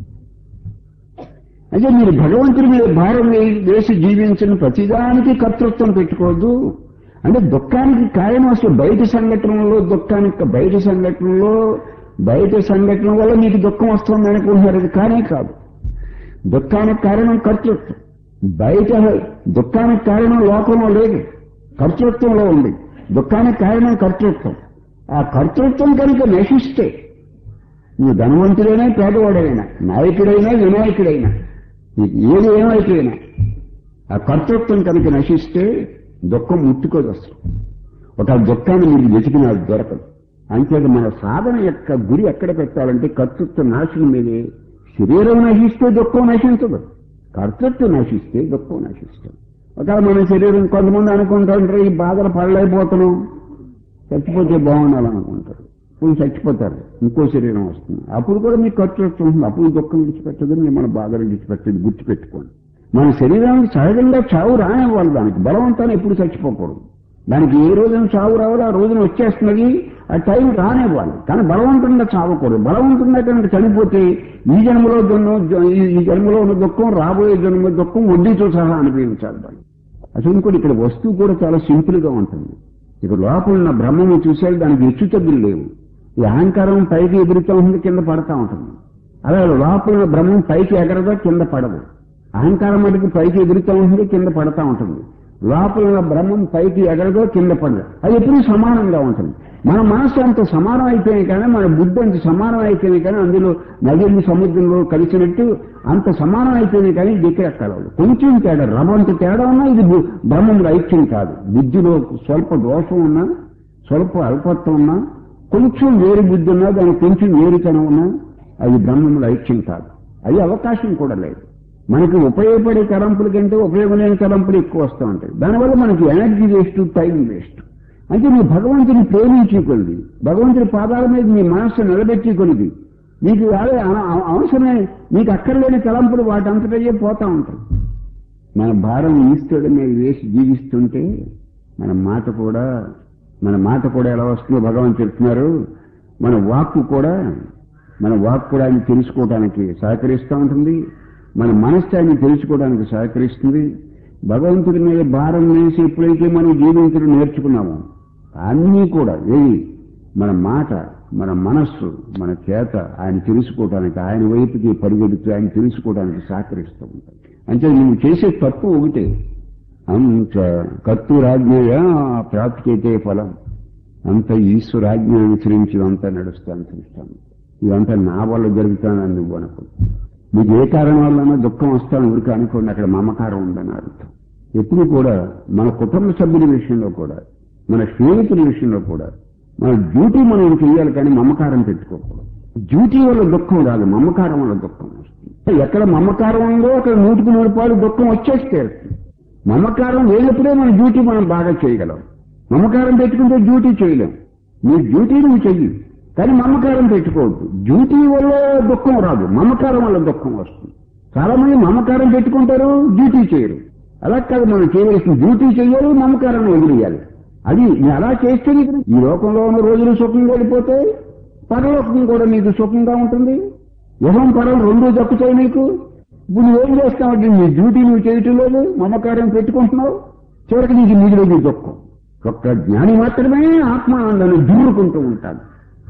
అయితే మీరు భగవంతుడి మీద భారం వే- వేసి జీవించిన ప్రతిదానికి కర్తృత్వం పెట్టుకోవద్దు అంటే దుఃఖానికి కారణం అసలు బయట సంఘటనలో దుఃఖానికి బయట సంఘటనలో బయట సంఘటన వల్ల మీకు దుఃఖం వస్తుంది అనుకుంటున్నారు అది కానే కాదు దుఃఖానికి కారణం కర్తృత్వం బయట దుఃఖానికి కారణం లోకంలో లేదు కర్తృత్వంలో ఉంది దుఃఖానికి కారణం కర్తృత్వం ఆ కర్తృత్వం కనుక నశిస్తే నువ్వు ధనవంతుడైనా పేదవాడైనా నాయకుడైనా వినాయకుడైనా నీకు ఏది ఏమైపోయినా ఆ కర్తృత్వం కనుక నశిస్తే దుఃఖం ముట్టుకోదు అసలు ఒక దుఃఖాన్ని మీరు వెతికిన అది దొరకదు అంచేత మన సాధన యొక్క గురి ఎక్కడ పెట్టాలంటే కర్తృత్వ నాశనం మీదే శరీరం నశిస్తే దుఃఖం నశించదు కర్తృత్వం నశిస్తే దుఃఖం నశిస్తుంది ఒకవేళ మన శరీరం కొంతమంది అనుకుంటారు ఈ బాధలు పడలేకపోతున్నాం చచ్చిపోతే బాగుండాలనుకుంటారు ఇప్పుడు చచ్చిపోతారు ఇంకో శరీరం వస్తుంది అప్పుడు కూడా మీకు ఖర్చు వస్తుంది అప్పుడు దుఃఖం విడిచిపెట్టదు మిమ్మల్ని బాధలు విడిచిపెట్టదు గుర్తుపెట్టుకోండి మన శరీరానికి సహజంగా చావు రానివ్వాలి దానికి బలవంతాన్ని ఎప్పుడు చచ్చిపోకూడదు దానికి ఏ రోజున చావు రావాలో ఆ రోజున వచ్చేస్తున్నది ఆ టైం రానివ్వాలి కానీ బలవంతంగా చావకూడదు బలవంతంగా కనుక చనిపోతే ఈ జన్మలో దున్న ఈ జన్మలో ఉన్న దుఃఖం రాబోయే జన్మ దుఃఖం వడ్డీతో సహా అనుభవించాలి వాళ్ళు అసలు ఇంకోటి ఇక్కడ వస్తువు కూడా చాలా సింపుల్ గా ఉంటుంది ఇక్కడ లోపల ఉన్న బ్రహ్మను చూసేది దానికి హెచ్చు తగ్గులు లేవు ఈ అహంకారం పైకి ఎదురుతూ ఉంటుంది కింద పడతా ఉంటుంది అలా లోపల ఉన్న బ్రహ్మం పైకి ఎగరదో కింద పడదు అహంకారం మటుకు పైకి ఎదురుతూ ఉంటుంది కింద పడతా ఉంటుంది లోపల ఉన్న బ్రహ్మం పైకి ఎగరదో కింద పడదు అది ఎప్పుడూ సమానంగా ఉంటుంది మన మనస్సు అంత సమానం అయిపోయినాయి కానీ మన బుద్ధి అంత సమానం అయిపోయినాయి కానీ అందులో నదిని సముద్రంలో కలిసినట్టు అంత సమానం అయిపోయినాయి కానీ దగ్గర కలవదు కొంచెం తేడా రమంత తేడా ఉన్నా ఇది బు- బ్రహ్మములు ఐక్యం కాదు బుద్ధిలో స్వల్ప దోషం ఉన్నా స్వల్ప అల్పత్వం ఉన్నా కొంచెం వేరు బుద్ధి ఉన్నా దానికి కొంచెం వేరుతనం ఉన్నా అది బ్రహ్మములు ఐక్యం కాదు అది అవకాశం కూడా లేదు మనకి ఉపయోగపడే తలంపుల కంటే ఉపయోగం లేని తలంపులు ఎక్కువ వస్తూ ఉంటాయి దానివల్ల మనకి ఎనర్జీ వేస్ట్ టైం వేస్ట్ అంటే నీ భగవంతుని ప్రేమించి కొలిది భగవంతుని పాదాల మీద నీ మనస్సు నిలబెట్టి కొలిది నీకు అదే అన- అవ- అవసరమే నీకు అక్కర్లేని తలంపులు వాటంతటయ్యే పోతా ఉంటాయి మన భారం ఈశ్వరుడి మీద వేసి జీవిస్తుంటే మన మాట కూడా మన మాట కూడా ఎలా వస్తుందో భగవాన్ చెప్తున్నారు మన వాక్కు కూడా మన వాక్ కూడా ఆయన తెలుసుకోవడానికి సహకరిస్తూ ఉంటుంది మన మనస్సు ఆయన తెలుసుకోవడానికి సహకరిస్తుంది భగవంతుడి మీద భారం వేసి ఎప్పుడైతే మనం జీవించడం నేర్చుకున్నామో అన్నీ కూడా ఏవి మన మాట మన మనస్సు మన చేత ఆయన తెలుసుకోవడానికి ఆయన వైపుకి పరిగెడుతూ ఆయన తెలుసుకోవడానికి సహకరిస్తూ ఉంటాయి అంటే నువ్వు చేసే తప్పు ఒకటే అంత కర్తూరాజ్ఞయ ప్రాప్తికైతే ఫలం అంత ఈశ్వరాజ్ఞ అనుసరించి ఇదంతా నడుస్తాను చూస్తాను ఇదంతా నా వల్ల జరుగుతానని నువ్వు అనుకో నీకు ఏ కారణం వల్లనో దుఃఖం వస్తాను ఊరికి అనుకోండి అక్కడ మమకారం ఉందని అర్థం ఎప్పుడు కూడా మన కుటుంబ సభ్యుల విషయంలో కూడా మన స్నేహితుల విషయంలో కూడా మన డ్యూటీ మనం చేయాలి కానీ మమకారం పెట్టుకోకూడదు డ్యూటీ వల్ల దుఃఖం రాదు మమకారం వల్ల దుఃఖం వస్తుంది ఎక్కడ మమకారం ఉందో అక్కడ నూటికి నూరు పాలు దుఃఖం వచ్చేసి తీరుతుంది మమకారం లేనప్పుడే మన డ్యూటీ మనం బాగా చేయగలం మమకారం పెట్టుకుంటే డ్యూటీ చేయలేం నీ డ్యూటీ నువ్వు చెయ్యి కానీ మమకారం పెట్టుకోవద్దు డ్యూటీ వల్ల దుఃఖం రాదు మమకారం వల్ల దుఃఖం వస్తుంది చాలా మంది మమకారం పెట్టుకుంటారు డ్యూటీ చేయరు అలా కాదు మనం చేయవలసిన డ్యూటీ చేయాలి మమకారాన్ని వదిలేయాలి అది నీ అలా చేస్తే నీకు ఈ లోకంలో ఉన్న రోజులు సుఖంగా వెళ్ళిపోతే పరలోకం కూడా నీకు సుఖంగా ఉంటుంది యహం పరం రెండూ దక్కుతాయి నీకు ఇప్పుడు నువ్వేం చేస్తావంటే నీ డ్యూటీ నువ్వు చేయటం లేదు మమకారం పెట్టుకుంటున్నావు చివరికి నీకు మిగిలేదు దుఃఖం ఒక్క జ్ఞాని మాత్రమే ఆత్మానందాన్ని దూరుకుంటూ ఉంటాడు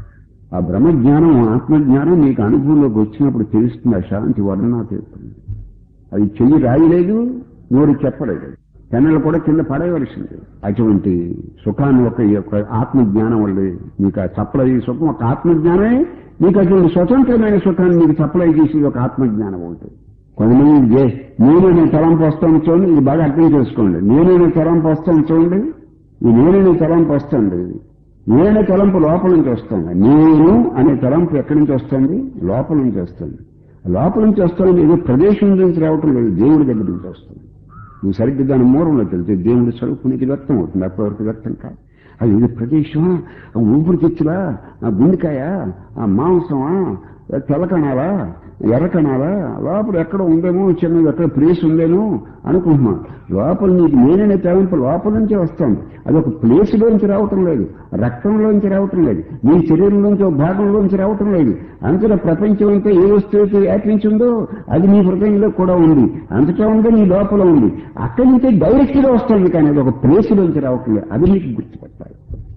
ఆ బ్రహ్మజ్ఞానం ఆత్మజ్ఞానం నీకు అనుభవంలోకి వచ్చినప్పుడు తెలుస్తుంది ఆ శాంతి వర్ణనా తెలుస్తుంది అది చెయ్యి రాయలేదు నోరు చెప్పలేదు పెన్నలు కూడా కింద పడేయవలసింది అటువంటి సుఖాన్ని ఒక ఈ యొక్క ఆత్మజ్ఞానం వల్ల నీకు ఆ సప్లై సుఖం ఒక ఆత్మజ్ఞానమే నీకు అటువంటి స్వతంత్రమైన సుఖాన్ని నీకు సప్లై చేసేది ఒక ఆత్మజ్ఞానం ఉంటుంది కొంతమంది జే- నేనే తలంపు వస్తాను చూడండి ఇది బాగా అర్థం చేసుకోండి నేనే తలంపు వస్తాను చూడండి ఈ నేనే తలంపు వస్తుంది నేను తలంపు లోపల నుంచి వస్తుంది నేను అనే తలంపు ఎక్కడి నుంచి వస్తుంది లోపల నుంచి వస్తుంది లోపల నుంచి వస్తుంది ఏదో ప్రదేశం నుంచి రావటం లేదు దేవుడి దగ్గర నుంచి వస్తుంది నువ్వు సరిగ్గా దాని మూలంలో తెలితే దేవుడి స్వరూపు నీకు వ్యక్తం అవుతుంది అప్పటివరకు వ్యక్తం కాదు అది ఇది ప్రదేశమా ఆ ఊపిరితిత్తులా ఆ గుండెకాయ ఆ మాంసమా ఆ తెల్లకణాలా ఎర్రకణాలా లోపల ఎక్కడ ఉందేమో చిన్నది ఎక్కడ ప్లేస్ ఉందేమో అనుకుంటున్నాం లోపల నీకు నేననే తలంపు లోపల నుంచే వస్తుంది అది ఒక ప్లేస్లోంచి రావటం లేదు రక్తంలోంచి రావటం లేదు నీ శరీరంలోంచి ఒక భాగంలోంచి రావటం లేదు అంతటా ప్రపంచం అంతా ఏ వస్తువు వ్యాపించిందో అది నీ హృదయంలో కూడా ఉంది అంతటా ఉందో నీ లోపల ఉంది అక్కడి నుంచే డైరెక్ట్ గా వస్తుంది కానీ అది ఒక ప్లేస్లోంచి రావటం లేదు అది నీకు గుర్తుపెట్టాలి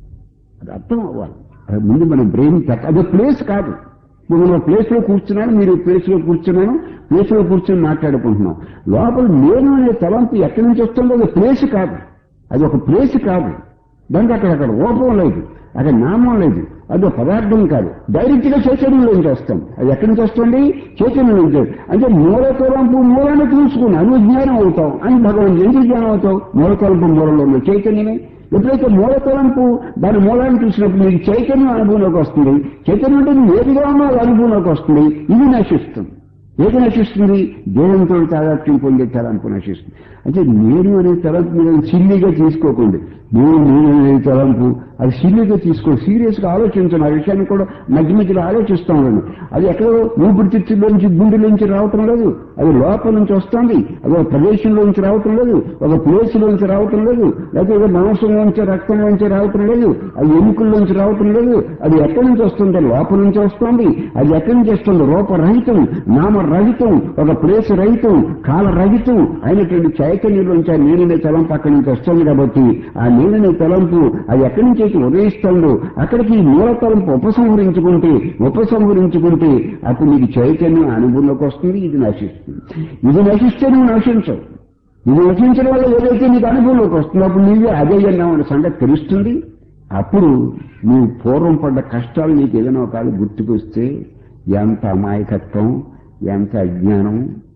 అది అర్థం అవ్వాలి అది ముందు మన బ్రెయిన్ తప్ప అది ప్లేస్ కాదు ఇప్పుడు నేను ప్లేస్ లో కూర్చున్నాను మీరు ప్లేస్ లో కూర్చున్నాను ప్లేస్ లో కూర్చొని మాట్లాడుకుంటున్నాం లోపల నేను అనే తలంపు ఎక్కడి నుంచి వస్తుందో అది ప్లేస్ కాదు అది ఒక ప్లేస్ కాదు దానికి అక్కడ అక్కడ రూపం లేదు అక్కడ నామం లేదు అది ఒక పదార్థం కాదు డైరెక్ట్ గా చైతన్యంలోంచి వస్తాం అది ఎక్కడి నుంచి వస్తుంది చైతన్యం నుంచి అంటే మూల తలంపు మూలాన్ని చూసుకుని అను జ్ఞానం అవుతాం అని భగవాన్ ఎందుకు జ్ఞానం అవుతావు మూల తలంపు మూలంలో ఉన్న చైతన్యమే ఎప్పుడైతే మూల తలంపు దాని మూలాన్ని చూసినప్పుడు మీకు చైతన్యం అనుభవంలోకి వస్తుంది చైతన్యం అంటే నువ్వు ఏదిగా ఉన్నా అది అనుభవంలోకి వస్తుంది ఇది నశిస్తుంది ఏది నశిస్తుంది దేవంతో తాదాత్మ్యం పొందే తలంపు నశిస్తుంది అంటే నేను అనే తలంపు మీరు సిల్లిగా తీసుకోకండి నేను నేను అనే తలంపు అది సిల్లిగా తీసుకో సీరియస్ గా ఆలోచించండి ఆ విషయాన్ని కూడా మధ్య మధ్యలో ఆలోచిస్తాం నేను అది ఎక్కడో ఊపిరితిత్తులోంచి గుండెలోంచి రావటం లేదు అది లోపల నుంచి వస్తుంది అది ఒక ప్రదేశంలోంచి రావటం లేదు ఒక ప్లేస్ లోంచి రావటం లేదు లేకపోతే ఏదో మాంసంలోంచి రక్తంలోంచి రావటం లేదు అది ఎముకల్లోంచి రావటం లేదు అది ఎక్కడి నుంచి వస్తుంది లోపల నుంచి వస్తుంది అది ఎక్కడి నుంచి వస్తుంది రూపరహితం నామరహితం ఒక ప్లేస్ రహితం కాలరహితం అయినటువంటి చైతన్యంలోంచి ఆ నీళ్ళనే తలంపు అక్కడి నుంచి వస్తుంది కాబట్టి ఆ నీళ్ళనే తలంపు అది ఎక్కడి నుంచి అయితే ఉదయిస్తుందో అక్కడికి ఈ మూల తలంపు ఉపసంహరించుకుంటే ఉపసంహరించుకుంటే అప్పుడు నీకు చైతన్యం అనుభవంలోకి వస్తుంది ఇది నశిస్తుంది ఇది నశిస్తే నువ్వు నశించవు ఇది నశించడం వల్ల ఏదైతే నీకు అనుభవంలోకి వస్తుందో అప్పుడు నీవే అదే అన్నామన్న సంగతి తెలుస్తుంది అప్పుడు నువ్వు పూర్వం పడ్డ కష్టాలు నీకు ఏదైనా ఒక గుర్తుకొస్తే ఎంత అమాయకత్వం ఎంత అజ్ఞానం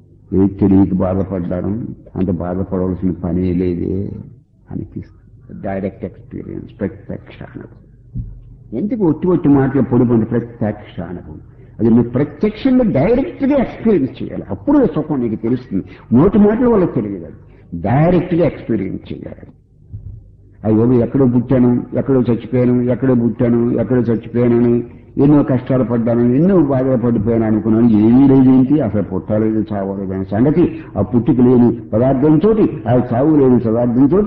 ఏ తెలియక బాధపడ్డాను అంత బాధపడవలసిన పనే లేదే అనిపిస్తుంది డైరెక్ట్ ఎక్స్పీరియన్స్ ప్రత్యక్ష అనుభవం ఎందుకు ఒట్టి ఒట్టి మాటలు పొడిపండి ప్రత్యక్ష అనుభవం అది నువ్వు ప్రత్యక్షంగా డైరెక్ట్ గా ఎక్స్పీరియన్స్ చేయాలి అప్పుడు ఆ సుఖం నీకు తెలుస్తుంది నోటి మాటల వల్ల తెలియదు అది డైరెక్ట్ గా ఎక్స్పీరియన్స్ చేయాలి అయ్యో ఎక్కడో పుట్టాను ఎక్కడో చచ్చిపోయాను ఎక్కడో పుట్టాను ఎక్కడో చచ్చిపోయానని ఎన్నో కష్టాలు పడ్డాను ఎన్నో బాధలు పడిపోయాను అనుకున్నాను ఏమీ లేదేంటి అసలు పుట్టలేదు చావలేదు అనే సంగతి ఆ పుట్టుక లేని పదార్థంతో ఆ చావు లేని పదార్థంతో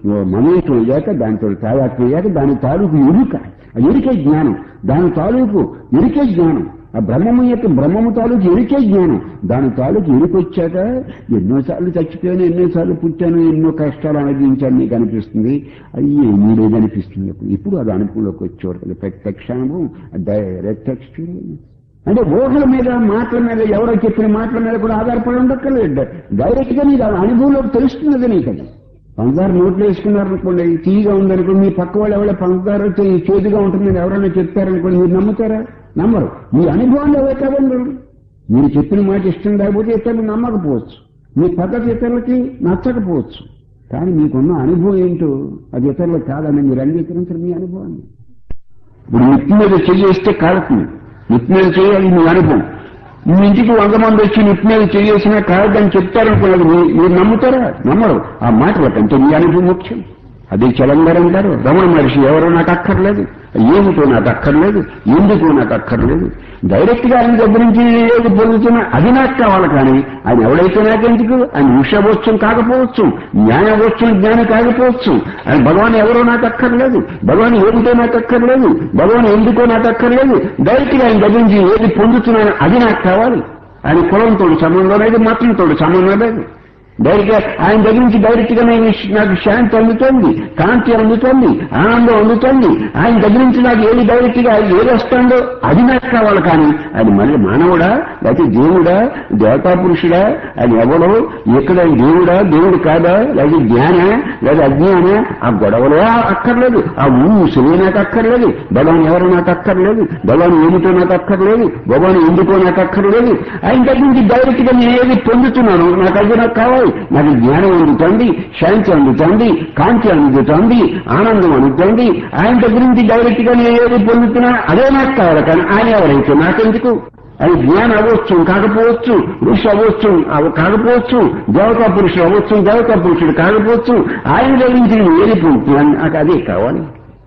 మమేకం అయ్యాక దాంతో తాదాత్మ అయ్యాక దాని తాలూకు ఎరుక ఆ ఎరికే జ్ఞానం దాని తాలూకు ఎరికే జ్ఞానం ఆ బ్రహ్మము యొక్క బ్రహ్మము తాలూకు ఎరికే జ్ఞానం దాని తాలూకు ఎరికొచ్చాక ఎన్నోసార్లు చచ్చిపోయాను ఎన్నోసార్లు పుట్టాను ఎన్నో కష్టాలు అనుభవించాను నీకు అనిపిస్తుంది అది ఏమీ లేదనిపిస్తుంది ఇప్పుడు ఇప్పుడు అది అనుభవంలోకి వచ్చేవారు ప్రత్యక్ష అనుభవం డైరెక్ట్ ఎక్స్పీరియన్స్ అంటే ఊహల మీద మాటల మీద ఎవరో చెప్పిన మాటల మీద కూడా ఆధారపడి ఉండక్కర్లేదు డైరెక్ట్ గా నీకు ఆ అనుభవంలోకి తెలుస్తున్నది నీకు అది పంచదార నోట్లో వేసుకున్నారనుకోండి తీగా ఉందనుకోండి మీ పక్క వాళ్ళు ఎవరో పంచదార చేతిగా ఉంటుందని ఎవరైనా చెప్పారనుకోండి మీరు నమ్ముతారా నమ్మరు మీ అనుభవాన్ని ఎవరు కదండి మీరు చెప్పిన మాట ఇష్టం లేకపోతే ఇతరులు నమ్మకపోవచ్చు మీ పద్ధతి ఇతరులకి నచ్చకపోవచ్చు కానీ మీకున్న అనుభవం ఏంటో అది ఇతరులకు కాదని మీరు అంగీకరించరు మీ అనుభవాన్ని ఇప్పుడు నెత్తి మీద చెయ్యేస్తే కాలుతుంది నెత్తి మీద చేయాలి మీ అనుభవం మీ ఇంటికి వంద మంది వచ్చి నెత్తి మీద చేయేసినా కాదని చెప్తారనుకున్నది మీరు నమ్ముతారా నమ్మరు ఆ మాట అంటే మీ అనుభవం ముఖ్యం అదే చలంగారం గారు రమణ మహర్షి ఎవరో నాకు అక్కర్లేదు ఏమిటో నాకు అక్కర్లేదు ఎందుకు నాకు అక్కర్లేదు డైరెక్ట్ గా ఆయన దగ్గర నుంచి ఏది పొందుతున్నా అది నాకు కావాలి కానీ ఆయన ఎవడైతే నాకెందుకు ఆయన విషయవోత్సం కాకపోవచ్చు జ్ఞానవోత్సం జ్ఞానం కాకపోవచ్చు ఆయన భగవాన్ ఎవరో నాకు అక్కర్లేదు భగవాన్ ఏమిటో నాకు అక్కర్లేదు భగవాన్ ఎందుకో నాకు అక్కర్లేదు డైరెక్ట్ గా ఆయన దగ్గర నుంచి ఏది పొందుతున్నాను అది నాకు కావాలి ఆయన కులంతో సంబంధం లేదు మతంతో సంబంధం లేదు డైరెక్ట్ గా ఆయన దగ్గర నుంచి డైరెక్ట్ గా నేను నాకు శాంతి అందుతోంది కాంతి అందుతోంది ఆనందం అందుతోంది ఆయన దగ్గర నుంచి నాకు ఏది డైరెక్ట్ గా ఏది వస్తుందో అది నాకు కావాలి కానీ అది మళ్ళీ మానవుడా లేకపోతే దేవుడా దేవతా పురుషుడా ఆయన ఎవడో ఎక్కడ దేవుడా దేవుడు కాదా లేదా జ్ఞాన లేదా అజ్ఞాన ఆ గొడవలో అక్కర్లేదు ఆ ఊసులే నాకు అక్కర్లేదు భగవాన్ ఎవరు నాకు అక్కర్లేదు భగవాన్ ఏమిటో నాకు అక్కర్లేదు భగవాన్ ఎందుకో నాకు అక్కర్లేదు ఆయన దగ్గర నుంచి డైరెక్ట్ గా నేను ఏది పొందుతున్నాను నాకు అది నాకు కావాలి నాకు జ్ఞానం అందుతుంది శాంతి అందుతుంది కాంతి అందుతుంది ఆనందం అందుతుంది ఆయన దగ్గర నుంచి డైరెక్ట్ గా నేను ఏది పొందుతున్నా అదే నాకు కావాలి కానీ ఆయన ఎవరైతే నాకెందుకు అది జ్ఞానం అవ్వచ్చు కాకపోవచ్చు ఋషి అవ్వచ్చు అవ- కాకపోవచ్చు దేవతా పురుషుడు అవ్వచ్చు దేవతా పురుషుడు కాకపోవచ్చు ఆయన దగ్గర నుంచి నేను ఏది పొందుతున్నాను నాకు అదే కావాలి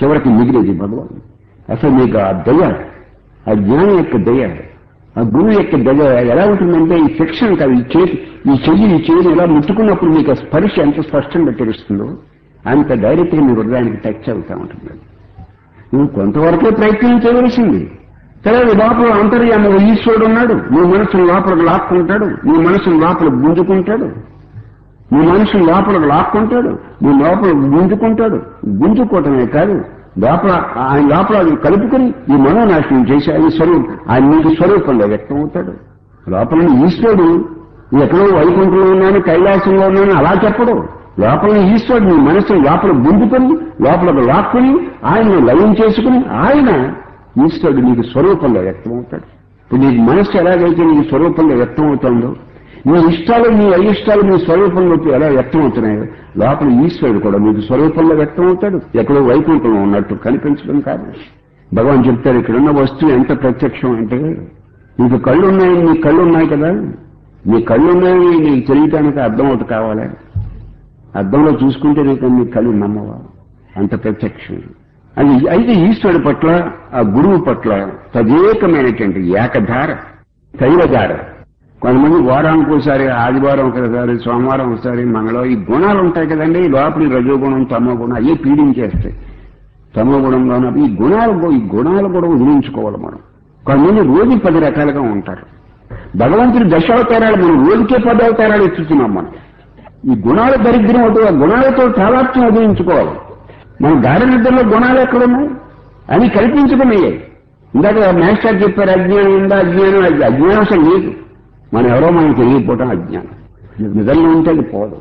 చివరికి మిగిలేది భగవాన్ అసలు మీకు ఆ దయ ఆ జ్ఞానం యొక్క దయ ఆ గురువు యొక్క దయ ఎలా ఉంటుందంటే ఈ శిక్షణ కాదు ఈ చేతి ఈ చెయ్యి ఈ చెయ్యిని ఎలా ముట్టుకున్నప్పుడు మీకు ఆ స్పర్శ ఎంత స్పష్టంగా తెలుస్తుందో అంత డైరెక్ట్గా మీ హృదయానికి టచ్ అవుతా ఉంటుంది నువ్వు కొంతవరకే ప్రయత్నం చేయవలసింది తర్వాత లోపల అంతర్యామ ఈశ్వరుడు ఉన్నాడు నీ మనసును లోపలికి లాక్కుంటాడు నీ మనసును లోపల గుంజుకుంటాడు నీ మనసును లోపలికి లాక్కుంటాడు నీ లోపల గుంజుకుంటాడు గుంజుకోవటమే కాదు లోపల ఆయన లోపల అది కలుపుకొని ఈ మనోనాశనం చేసి ఆయన స్వరూపం ఆయన నీకు స్వరూపంలో వ్యక్తం అవుతాడు లోపల ఈశ్వరుడు ఎక్కడో వైకుంఠంలో ఉన్నాను కైలాసంలో ఉన్నాను అలా చెప్పడు లోపల ఈశ్వరుడు నీ మనసును లోపల గుంజుకొని లోపలకు లాక్కుని ఆయనను లయం చేసుకుని ఆయన ఈశ్వరుడు నీకు స్వరూపంలో వ్యక్తం అవుతాడు ఇప్పుడు నీకు మనస్సు ఎలాగైతే నీకు స్వరూపంలో వ్యక్తం అవుతుందో నీ ఇష్టాలు నీ అయిష్టాలు నీ స్వరూపంలోకి ఎలా వ్యక్తం అవుతున్నాయో లోపల ఈశ్వరుడు కూడా మీకు స్వరూపంలో వ్యక్తం అవుతాడు ఎక్కడో వైకుంఠంలో ఉన్నట్టు కనిపించడం కాదు భగవాన్ చెప్తారు ఇక్కడ ఉన్న వస్తువు ఎంత ప్రత్యక్షం అంటే నీకు కళ్ళు ఉన్నాయి నీ కళ్ళు ఉన్నాయి కదా నీ కళ్ళు ఉన్నాయి నీకు తెలియటానికి అర్థం అవుతుంది కావాలా అర్థంలో చూసుకుంటే నీకు నీ కళ్ళు నమ్మవా అంత ప్రత్యక్షం అది అయితే ఈశ్వరుడి పట్ల ఆ గురువు పట్ల తదేకమైనటువంటి ఏకధార తైలధార కొంతమంది వారానికి ఒకసారి ఆదివారం ఒకసారి సోమవారం ఒకసారి మంగళవారం ఈ గుణాలు ఉంటాయి కదండి లోపలి రజోగుణం తమో గుణం అయ్యే పీడించేస్తాయి తమో గుణంలో ఉన్న ఈ గుణాలు ఈ గుణాలు కూడా వదిలించుకోవాలి మనం కొంతమంది రోజు పది రకాలుగా ఉంటారు భగవంతుడి దశావతారాలు మనం రోజుకే పది అవతారాలు ఎత్తుతున్నాం మనం ఈ గుణాలు దరిద్రం అవుతుంది ఆ గుణాలతో తాదాత్మ్యం వదిలించుకోవాలి మన గాఢ నిద్రలో గుణాలు ఎక్కడున్నాయి అని కల్పించుకున్నాయి ఇందాక మాస్టర్ చెప్పారు అజ్ఞానం ఉందా అజ్ఞానం అది అజ్ఞానం అసలు లేదు మనం ఎవరో మనకి తెలియకపోవటం అజ్ఞానం నిజంగా ఉంటే అది పోదు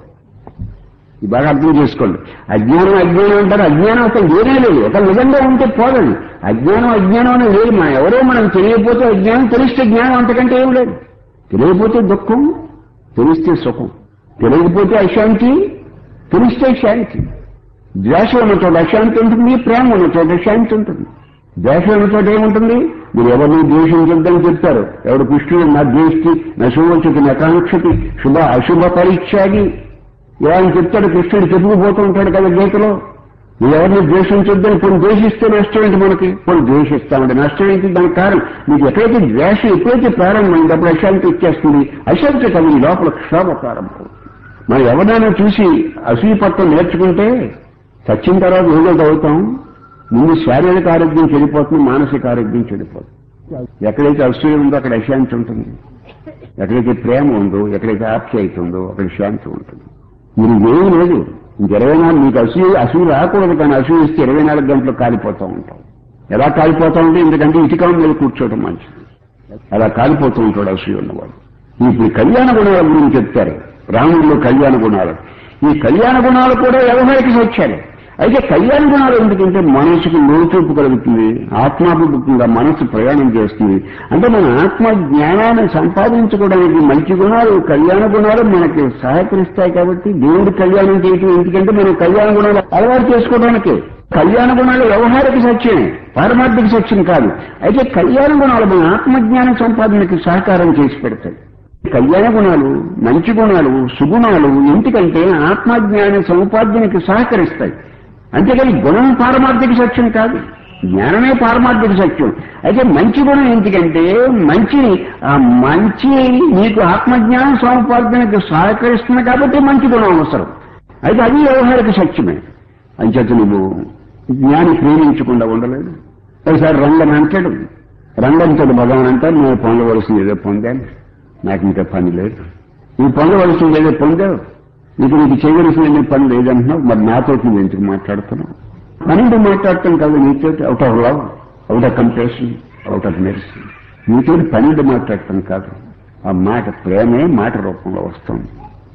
ఇది బాగా అర్థం చేసుకోండి అజ్ఞానం అజ్ఞానం అంటారు అజ్ఞానం అసలు లేనే లేదు ఒక నిజంగా ఉంటే పోదండి అజ్ఞానం అజ్ఞానం అనేది లేదు మనం ఎవరో మనం తెలియకపోతే అజ్ఞానం తెలిస్తే జ్ఞానం అంతకంటే ఏం లేదు తెలియకపోతే దుఃఖం తెలిస్తే సుఖం తెలియకపోతే అశాంతి తెలిస్తే శాంతి ద్వేషం ఉన్న చోట అశాంతి ఉంటుంది ప్రేమ ఉన్న చోట శాంతి ఉంటుంది ద్వేషం ఉన్న చోట ఏముంటుంది మీరు ఎవరిని ద్వేషించొద్దని చెప్తారు ఎవడు కృష్ణుడు నా ద్వేష్టి నా శుభోచతి నకాంక్షతి శుభ అశుభ పరీక్షాగి ఇలా అని చెప్తాడు కృష్ణుడు చెప్పుకుపోతూ ఉంటాడు కదా గీతలో నువ్వు ఎవరిని ద్వేషించొద్దని కొన్ని ద్వేషిస్తే నష్టం ఏంటి మనకి కొన్ని ద్వేషిస్తామంటే నష్టం ఏంటి దానికి కారణం మీకు ఎక్కడైతే ద్వేషం ఎప్పుడైతే ప్రారంభమైంది అప్పుడు అశాంతి వచ్చేస్తుంది అశాంతి కదా ఈ లోపల క్షోభ ప్రారంభం మనం ఎవరినైనా చూసి అసూయ పట్ల నేర్చుకుంటే చచ్చిన తర్వాత ఏదో అవుతాం ముందు శారీరక ఆరోగ్యం చెడిపోతుంది మానసిక ఆరోగ్యం చెడిపోతుంది ఎక్కడైతే అసూయ ఉందో అక్కడ అశాంతి ఉంటుంది ఎక్కడైతే ప్రేమ ఉందో ఎక్కడైతే ఆప్యాయత ఉందో అక్కడ శాంతి ఉంటుంది మీరు ఏమీ లేదు ఇంక ఇరవై నాలుగు మీకు అసూయ అసూయ రాకూడదు కానీ అసూయ ఇస్తే ఇరవై నాలుగు గంటలు కాలిపోతూ ఉంటాం ఎలా కాలిపోతా ఉంటే ఎందుకంటే ఇటుక మీద కూర్చోవడం మంచిది అలా కాలిపోతూ ఉంటాడు అసూయ ఉన్నవాడు ఇప్పుడు కళ్యాణ గుణాల గురించి చెప్తారు రాముడిలో కళ్యాణ గుణాలు ఈ కళ్యాణ గుణాలు కూడా వ్యవహారికి వచ్చాయి అయితే కళ్యాణ గుణాలు ఎందుకంటే మనసుకు లోచూపు కలుగుతుంది ఆత్మాభిముఖంగా మనసు ప్రయాణం చేస్తుంది అంటే మన ఆత్మ జ్ఞానాన్ని సంపాదించుకోవడానికి మంచి గుణాలు కళ్యాణ గుణాలు మనకి సహకరిస్తాయి కాబట్టి దేవుడి కళ్యాణం చేయటం ఎందుకంటే మనం కళ్యాణ గుణాలు అలవాటు చేసుకోవడానికి కళ్యాణ గుణాలు వ్యవహారిక సత్యం పారమార్థిక సత్యం కాదు అయితే కళ్యాణ గుణాలు మన ఆత్మజ్ఞాన సంపాదనకి సహకారం చేసి పెడతాయి కళ్యాణ గుణాలు మంచి గుణాలు సుగుణాలు ఎందుకంటే ఆత్మజ్ఞాన సముపార్జనకి సహకరిస్తాయి అంతేకాని గుణం పారమార్థిక సత్యం కాదు జ్ఞానమే పారమార్థిక సత్యం అయితే మంచి గుణం ఎందుకంటే మంచి ఆ మంచి నీకు ఆత్మజ్ఞానం సముపార్జనకి సహకరిస్తుంది కాబట్టి మంచి గుణం అవసరం అయితే అది వ్యవహారిక సత్యమే అంచేత నువ్వు జ్ఞాని ప్రేమించకుండా ఉండలేదు ఒకసారి రంగని అంటాడు రంగంతో భగవాన్ అంటాడు నేను పొందవలసింది ఏదో పొందాను నాకు ఇంకా పని లేదు నువ్వు పొందవలసింది ఏదో పొందావు నీకు నీకు చేయవలసిన నీ పని లేదంటున్నావు మరి నాతో నువ్వు ఎందుకు మాట్లాడుతున్నావు పన్నెండు మాట్లాడతాం కదా నీతో out of love out of compassion out of medicine నీతో పన్నెండు మాట్లాడతాం కాదు ఆ మాట ప్రేమే మాట రూపంలో వస్తుంది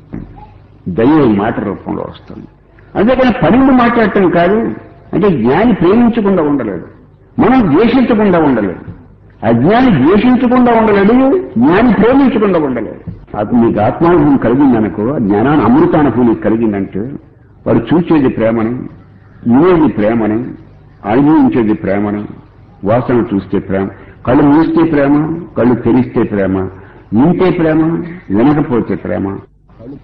దయ్య మాట రూపంలో వస్తుంది అంతేకాని పన్నెండు మాట్లాడటం కాదు అంటే జ్ఞాని ప్రేమించకుండా ఉండలేడు మనం ద్వేషించకుండా ఉండలేడు అజ్ఞాని ద్వేషించకుండా ఉండలేడు జ్ఞాని ప్రేమించకుండా ఉండలేడు అది మీకు ఆత్మానుభవం కలిగిందనుకో ఆ జ్ఞానాన్ని అమృతానుభవం నీకు కలిగిందంటే వాడు చూసేది ప్రేమని వినేది ప్రేమని అనుభవించేది ప్రేమని వాసన చూస్తే ప్రేమ కళ్ళు మూస్తే ప్రేమ కళ్ళు తెరిస్తే ప్రేమ వింటే ప్రేమ వినకపోతే ప్రేమ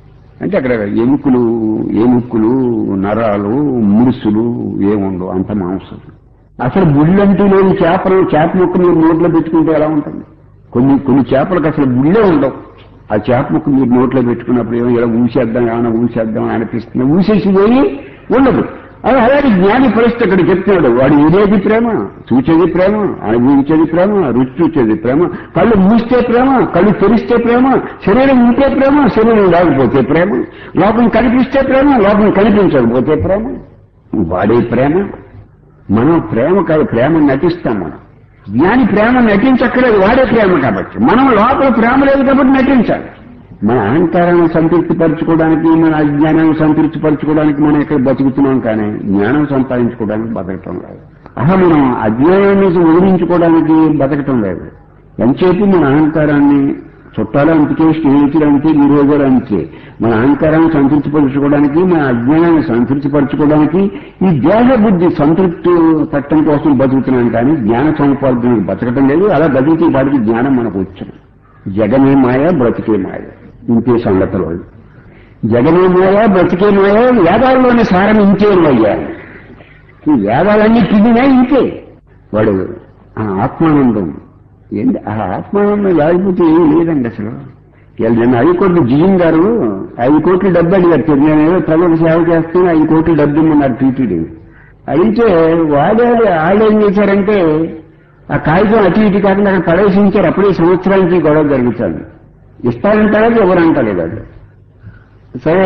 అంటే అక్కడ ఎముకలు ఎముకలు నరాలు మురుసులు ఏముండవు అంత మాంసం అసలు బుళ్ళంటూ లేని చేపలు చేప ముక్క మీరు నోట్లో పెట్టుకుంటే ఎలా ఉంటుంది కొన్ని కొన్ని చేపలకు అసలు బుళ్ళే ఉండవు ఆ చేప ముక్క మీరు నోట్లో పెట్టుకున్నప్పుడు ఏమో ఇలా ఊసేద్దాం ఏమైనా ఊసేద్దాం అని అనిపిస్తుంది ఊసేసేది ఉండదు అది అలాగే జ్ఞాని పరిస్థితి అక్కడ చెప్తున్నాడు వాడు వినేది ప్రేమ చూచేది ప్రేమ అనుభవించేది ప్రేమ రుచి చూచేది ప్రేమ కళ్ళు మూస్తే ప్రేమ కళ్ళు తెరిస్తే ప్రేమ శరీరం ఉంటే ప్రేమ శరీరం లేకపోతే ప్రేమ లోపం కనిపిస్తే ప్రేమ లోపం కనిపించకపోతే ప్రేమ వాడే ప్రేమ మనం ప్రేమ కాదు ప్రేమ నటిస్తాం మనం జ్ఞాని ప్రేమ నటించక్కలేదు వాడే ప్రేమ కాబట్టి మనం లోపల ప్రేమ లేదు కాబట్టి నటించాలి మన అహంకారాన్ని సంతృప్తి పరచుకోవడానికి మన అజ్ఞానాన్ని సంతృప్తి పరచుకోవడానికి మనం ఇక్కడ బతుకుతున్నాం కానీ జ్ఞానం సంపాదించుకోవడానికి బతకటం లేదు అహం మనం అజ్ఞానాన్ని వదిలించుకోవడానికి బతకటం లేదు ఎంతసేపు మన అహంకారాన్ని చుట్టాలు అంతే స్నేహితులు అంతే విరోధులు అంతే మన అహంకారాన్ని సంతృప్తిపరచుకోవడానికి మన అజ్ఞానాన్ని సంతృప్తిపరచుకోవడానికి ఈ దేహ బుద్ధి సంతృప్తి పట్టడం కోసం బతుకుతున్నాం కానీ జ్ఞాన సముపార్జనకు బతకటం లేదు అలా బతికి వాడికి జ్ఞానం మనకు వచ్చింది జగమే మాయ బ్రతికే మాయ ఇంతే సంగతులు జగమే మాయ బ్రతికే మాయ వేదాల్లోని సారం ఇంకేమయ్యా ఈ వేదాలన్నీ తిరిగినా ఇంకే వాడు ఆ ఆత్మానందం ఏంటి ఆ ఆత్మానందం లేకపోతే ఏం లేదండి అసలు ఇవాళ నేను ఐదు కోట్లు జిఎం గారు ఐదు కోట్లు డబ్బు అడిగారు నేను ఏదో ప్రజలకు సేవ చేస్తే ఐదు కోట్లు డబ్బు ఇమ్మన్నారు టీటీడీ అడిగితే వాడే వాళ్ళు ఏం చేశారంటే ఆ కాగితం అటు ఇటు కాకుండా అక్కడ ప్రవేశించారు అప్పుడే సంవత్సరానికి గొడవ జరుగుతుంది ఇస్తారంటారా ఎవరంటలేదు వాళ్ళు సరే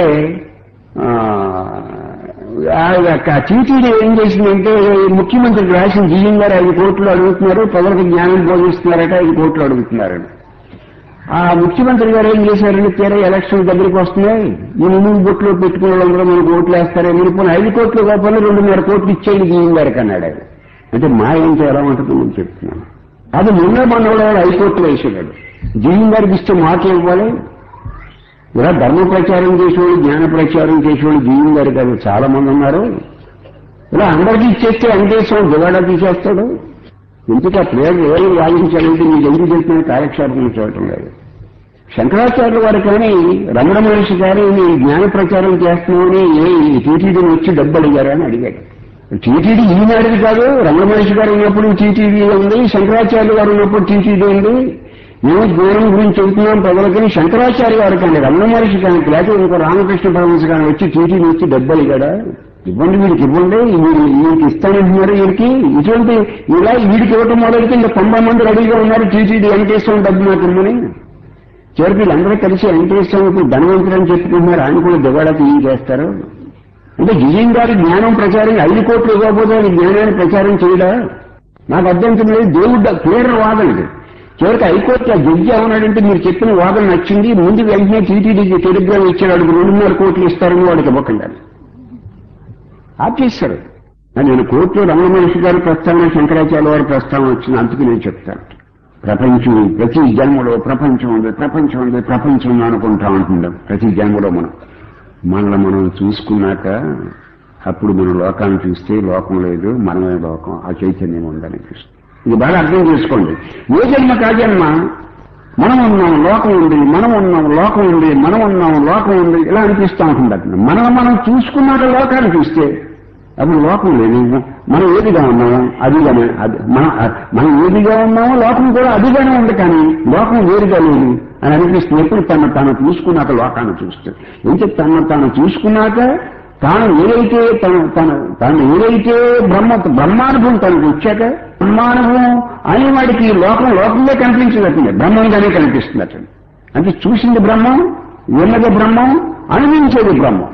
ఆ టీటీడీ ఏం చేసిందంటే ముఖ్యమంత్రికి రాసిన జిఎం గారు ఐదు కోట్లు అడుగుతున్నారు ప్రజలకు జ్ఞానం బోధిస్తున్నారట ఐదు కోట్లు అడుగుతున్నారని ఆ ముఖ్యమంత్రి గారు ఏం చేశారంటే తీరా ఎలక్షన్ దగ్గరికి వస్తున్నాయి ఈ నువ్వు బొట్లో పెట్టుకునే వాళ్ళందరూ మనకు ఓట్లు వేస్తారే మీరు పోనీ ఐదు కోట్లు కాకపోతే రెండున్నర కోట్లు ఇచ్చేయండి జిఎం గారికి అన్నాడు ఆయన అంటే మా ఏం ఎలా ఉంటుంది నేను చెప్తున్నాను అది మొన్న మన ఐదు కోట్లు వేసేవాడు జిఎం గారికి ఇస్తే మాకే ఇవ్వాలి ఇలా ధర్మ ప్రచారం చేసేవాళ్ళు జ్ఞాన ప్రచారం చేసేవాళ్ళు జీవం గారు కాదు చాలా మంది ఉన్నారు ఇలా అందరికీ ఇచ్చేస్తే వెంకటేశ్వరం దివాడా తీసేస్తాడు ఇంటికి ఆ ప్రేయర్ ఏమి వాదించాలంటే మీకు ఎందుకు చెప్తున్న కాలక్షేపం చేయటం లేదు శంకరాచార్యుల వారు కానీ రమణ మహర్షి గారు నేను జ్ఞాన ప్రచారం చేస్తున్నామని ఏ టీటీడీని వచ్చి డబ్బు అడిగారా అని అడిగాడు టీటీడీ ఈనాడిది కాదు రమణ మహర్షి గారు ఉన్నప్పుడు టీటీడీ ఉంది శంకరాచార్యులు గారు ఉన్నప్పుడు టీటీడీ ఉంది మేము జ్ఞానం గురించి చెబుతున్నాం ప్రజలకి శంకరాచార్య గారు కానీ రమణ మహర్షి కానీ లేకపోతే ఇంకో రామకృష్ణ పరమహంస కానీ వచ్చి టీటీడీ వచ్చి డబ్బు అడిగాడా ఇవ్వండి వీడికి ఇవ్వండి మీరు వీడికి ఇస్తానంటున్నారు వీడికి ఇటువంటి ఇలా వీడికి ఇవ్వటం మొదలైతే ఇంకా తొంభై మంది రెడీగా ఉన్నారు టీటీడీ వెంకటేశ్వరం డబ్బు నాకు ఇమ్మని చివరికి వీళ్ళందరూ కలిసి వెంకటేశ్వరం ఇప్పుడు ధనవంతుడని చెప్పుకుంటున్నారు ఆయన కూడా దివాళాకి ఏం చేస్తారు అంటే విజయం గారి జ్ఞానం ప్రచారం ఐదు కోట్లు ఇవ్వకపోతే ఆయన జ్ఞానాన్ని ప్రచారం చేయడా నాకు అర్థం లేదు దేవుడు క్లియర్ వాదన ఇది చివరికి హైకోర్టు ఆ జడ్జి ఏమన్నాడంటే మీరు చెప్పిన వాదన నచ్చింది ముందు వెంటనే టీటీడీకి టెలిగ్రామ్ ఇచ్చాడు వాడికి రెండున్నర కోట్లు ఇస్తారని వాడికి ఇవ్వకుండా ఆపేశారు నేను కోర్టులో రమణ మహర్షి గారి ప్రస్తావన శంకరాచార్య వారి ప్రస్తావన వచ్చింది అందుకు నేను చెప్తాను ప్రపంచం ప్రతి జన్మలో ప్రపంచం ఉంది ప్రపంచం ఉంది ప్రపంచం ఉంది అనుకుంటా ఉంటుంటాం ప్రతి జన్మలో మనం మనల్ని మనం చూసుకున్నాక అప్పుడు మనం లోకాన్ని చూస్తే లోకం లేదు మనమే లోకం ఆ చైతన్యం ఉందనిపిస్తుంది ఇది బాగా అర్థం చేసుకోండి ఏ జన్మ కాజన్మ మనం ఉన్నాం లోకం ఉంది మనం ఉన్నాం లోకం ఉంది మనం ఉన్నాం లోకం ఉంది ఇలా అనిపిస్తూ ఉంటుంది అతను మనం మనం చూసుకున్నాక లోకాన్ని చూస్తే అప్పుడు లోకం లేదు మనం ఏదిగా ఉన్నామో అదిగానే అది మనం మనం ఏదిగా ఉన్నామో లోకం కూడా అదిగానే ఉంది కానీ లోకం వేరుగా లేదు అని అనిపిస్తుంది ఎప్పుడు తను తాను చూసుకున్నాక లోకాన్ని చూస్తే అయితే తను తాను చూసుకున్నాక తాను ఏదైతే తను తను తను ఏదైతే బ్రహ్మ బ్రహ్మానుభవం తనకు వచ్చాక బ్రహ్మానుభవం అనే వాడికి లోకం లోకంగా కనిపించదటండి బ్రహ్మంగానే కనిపిస్తుంది అతను అంటే చూసింది బ్రహ్మం విన్నది బ్రహ్మం అనుభవించేది బ్రహ్మం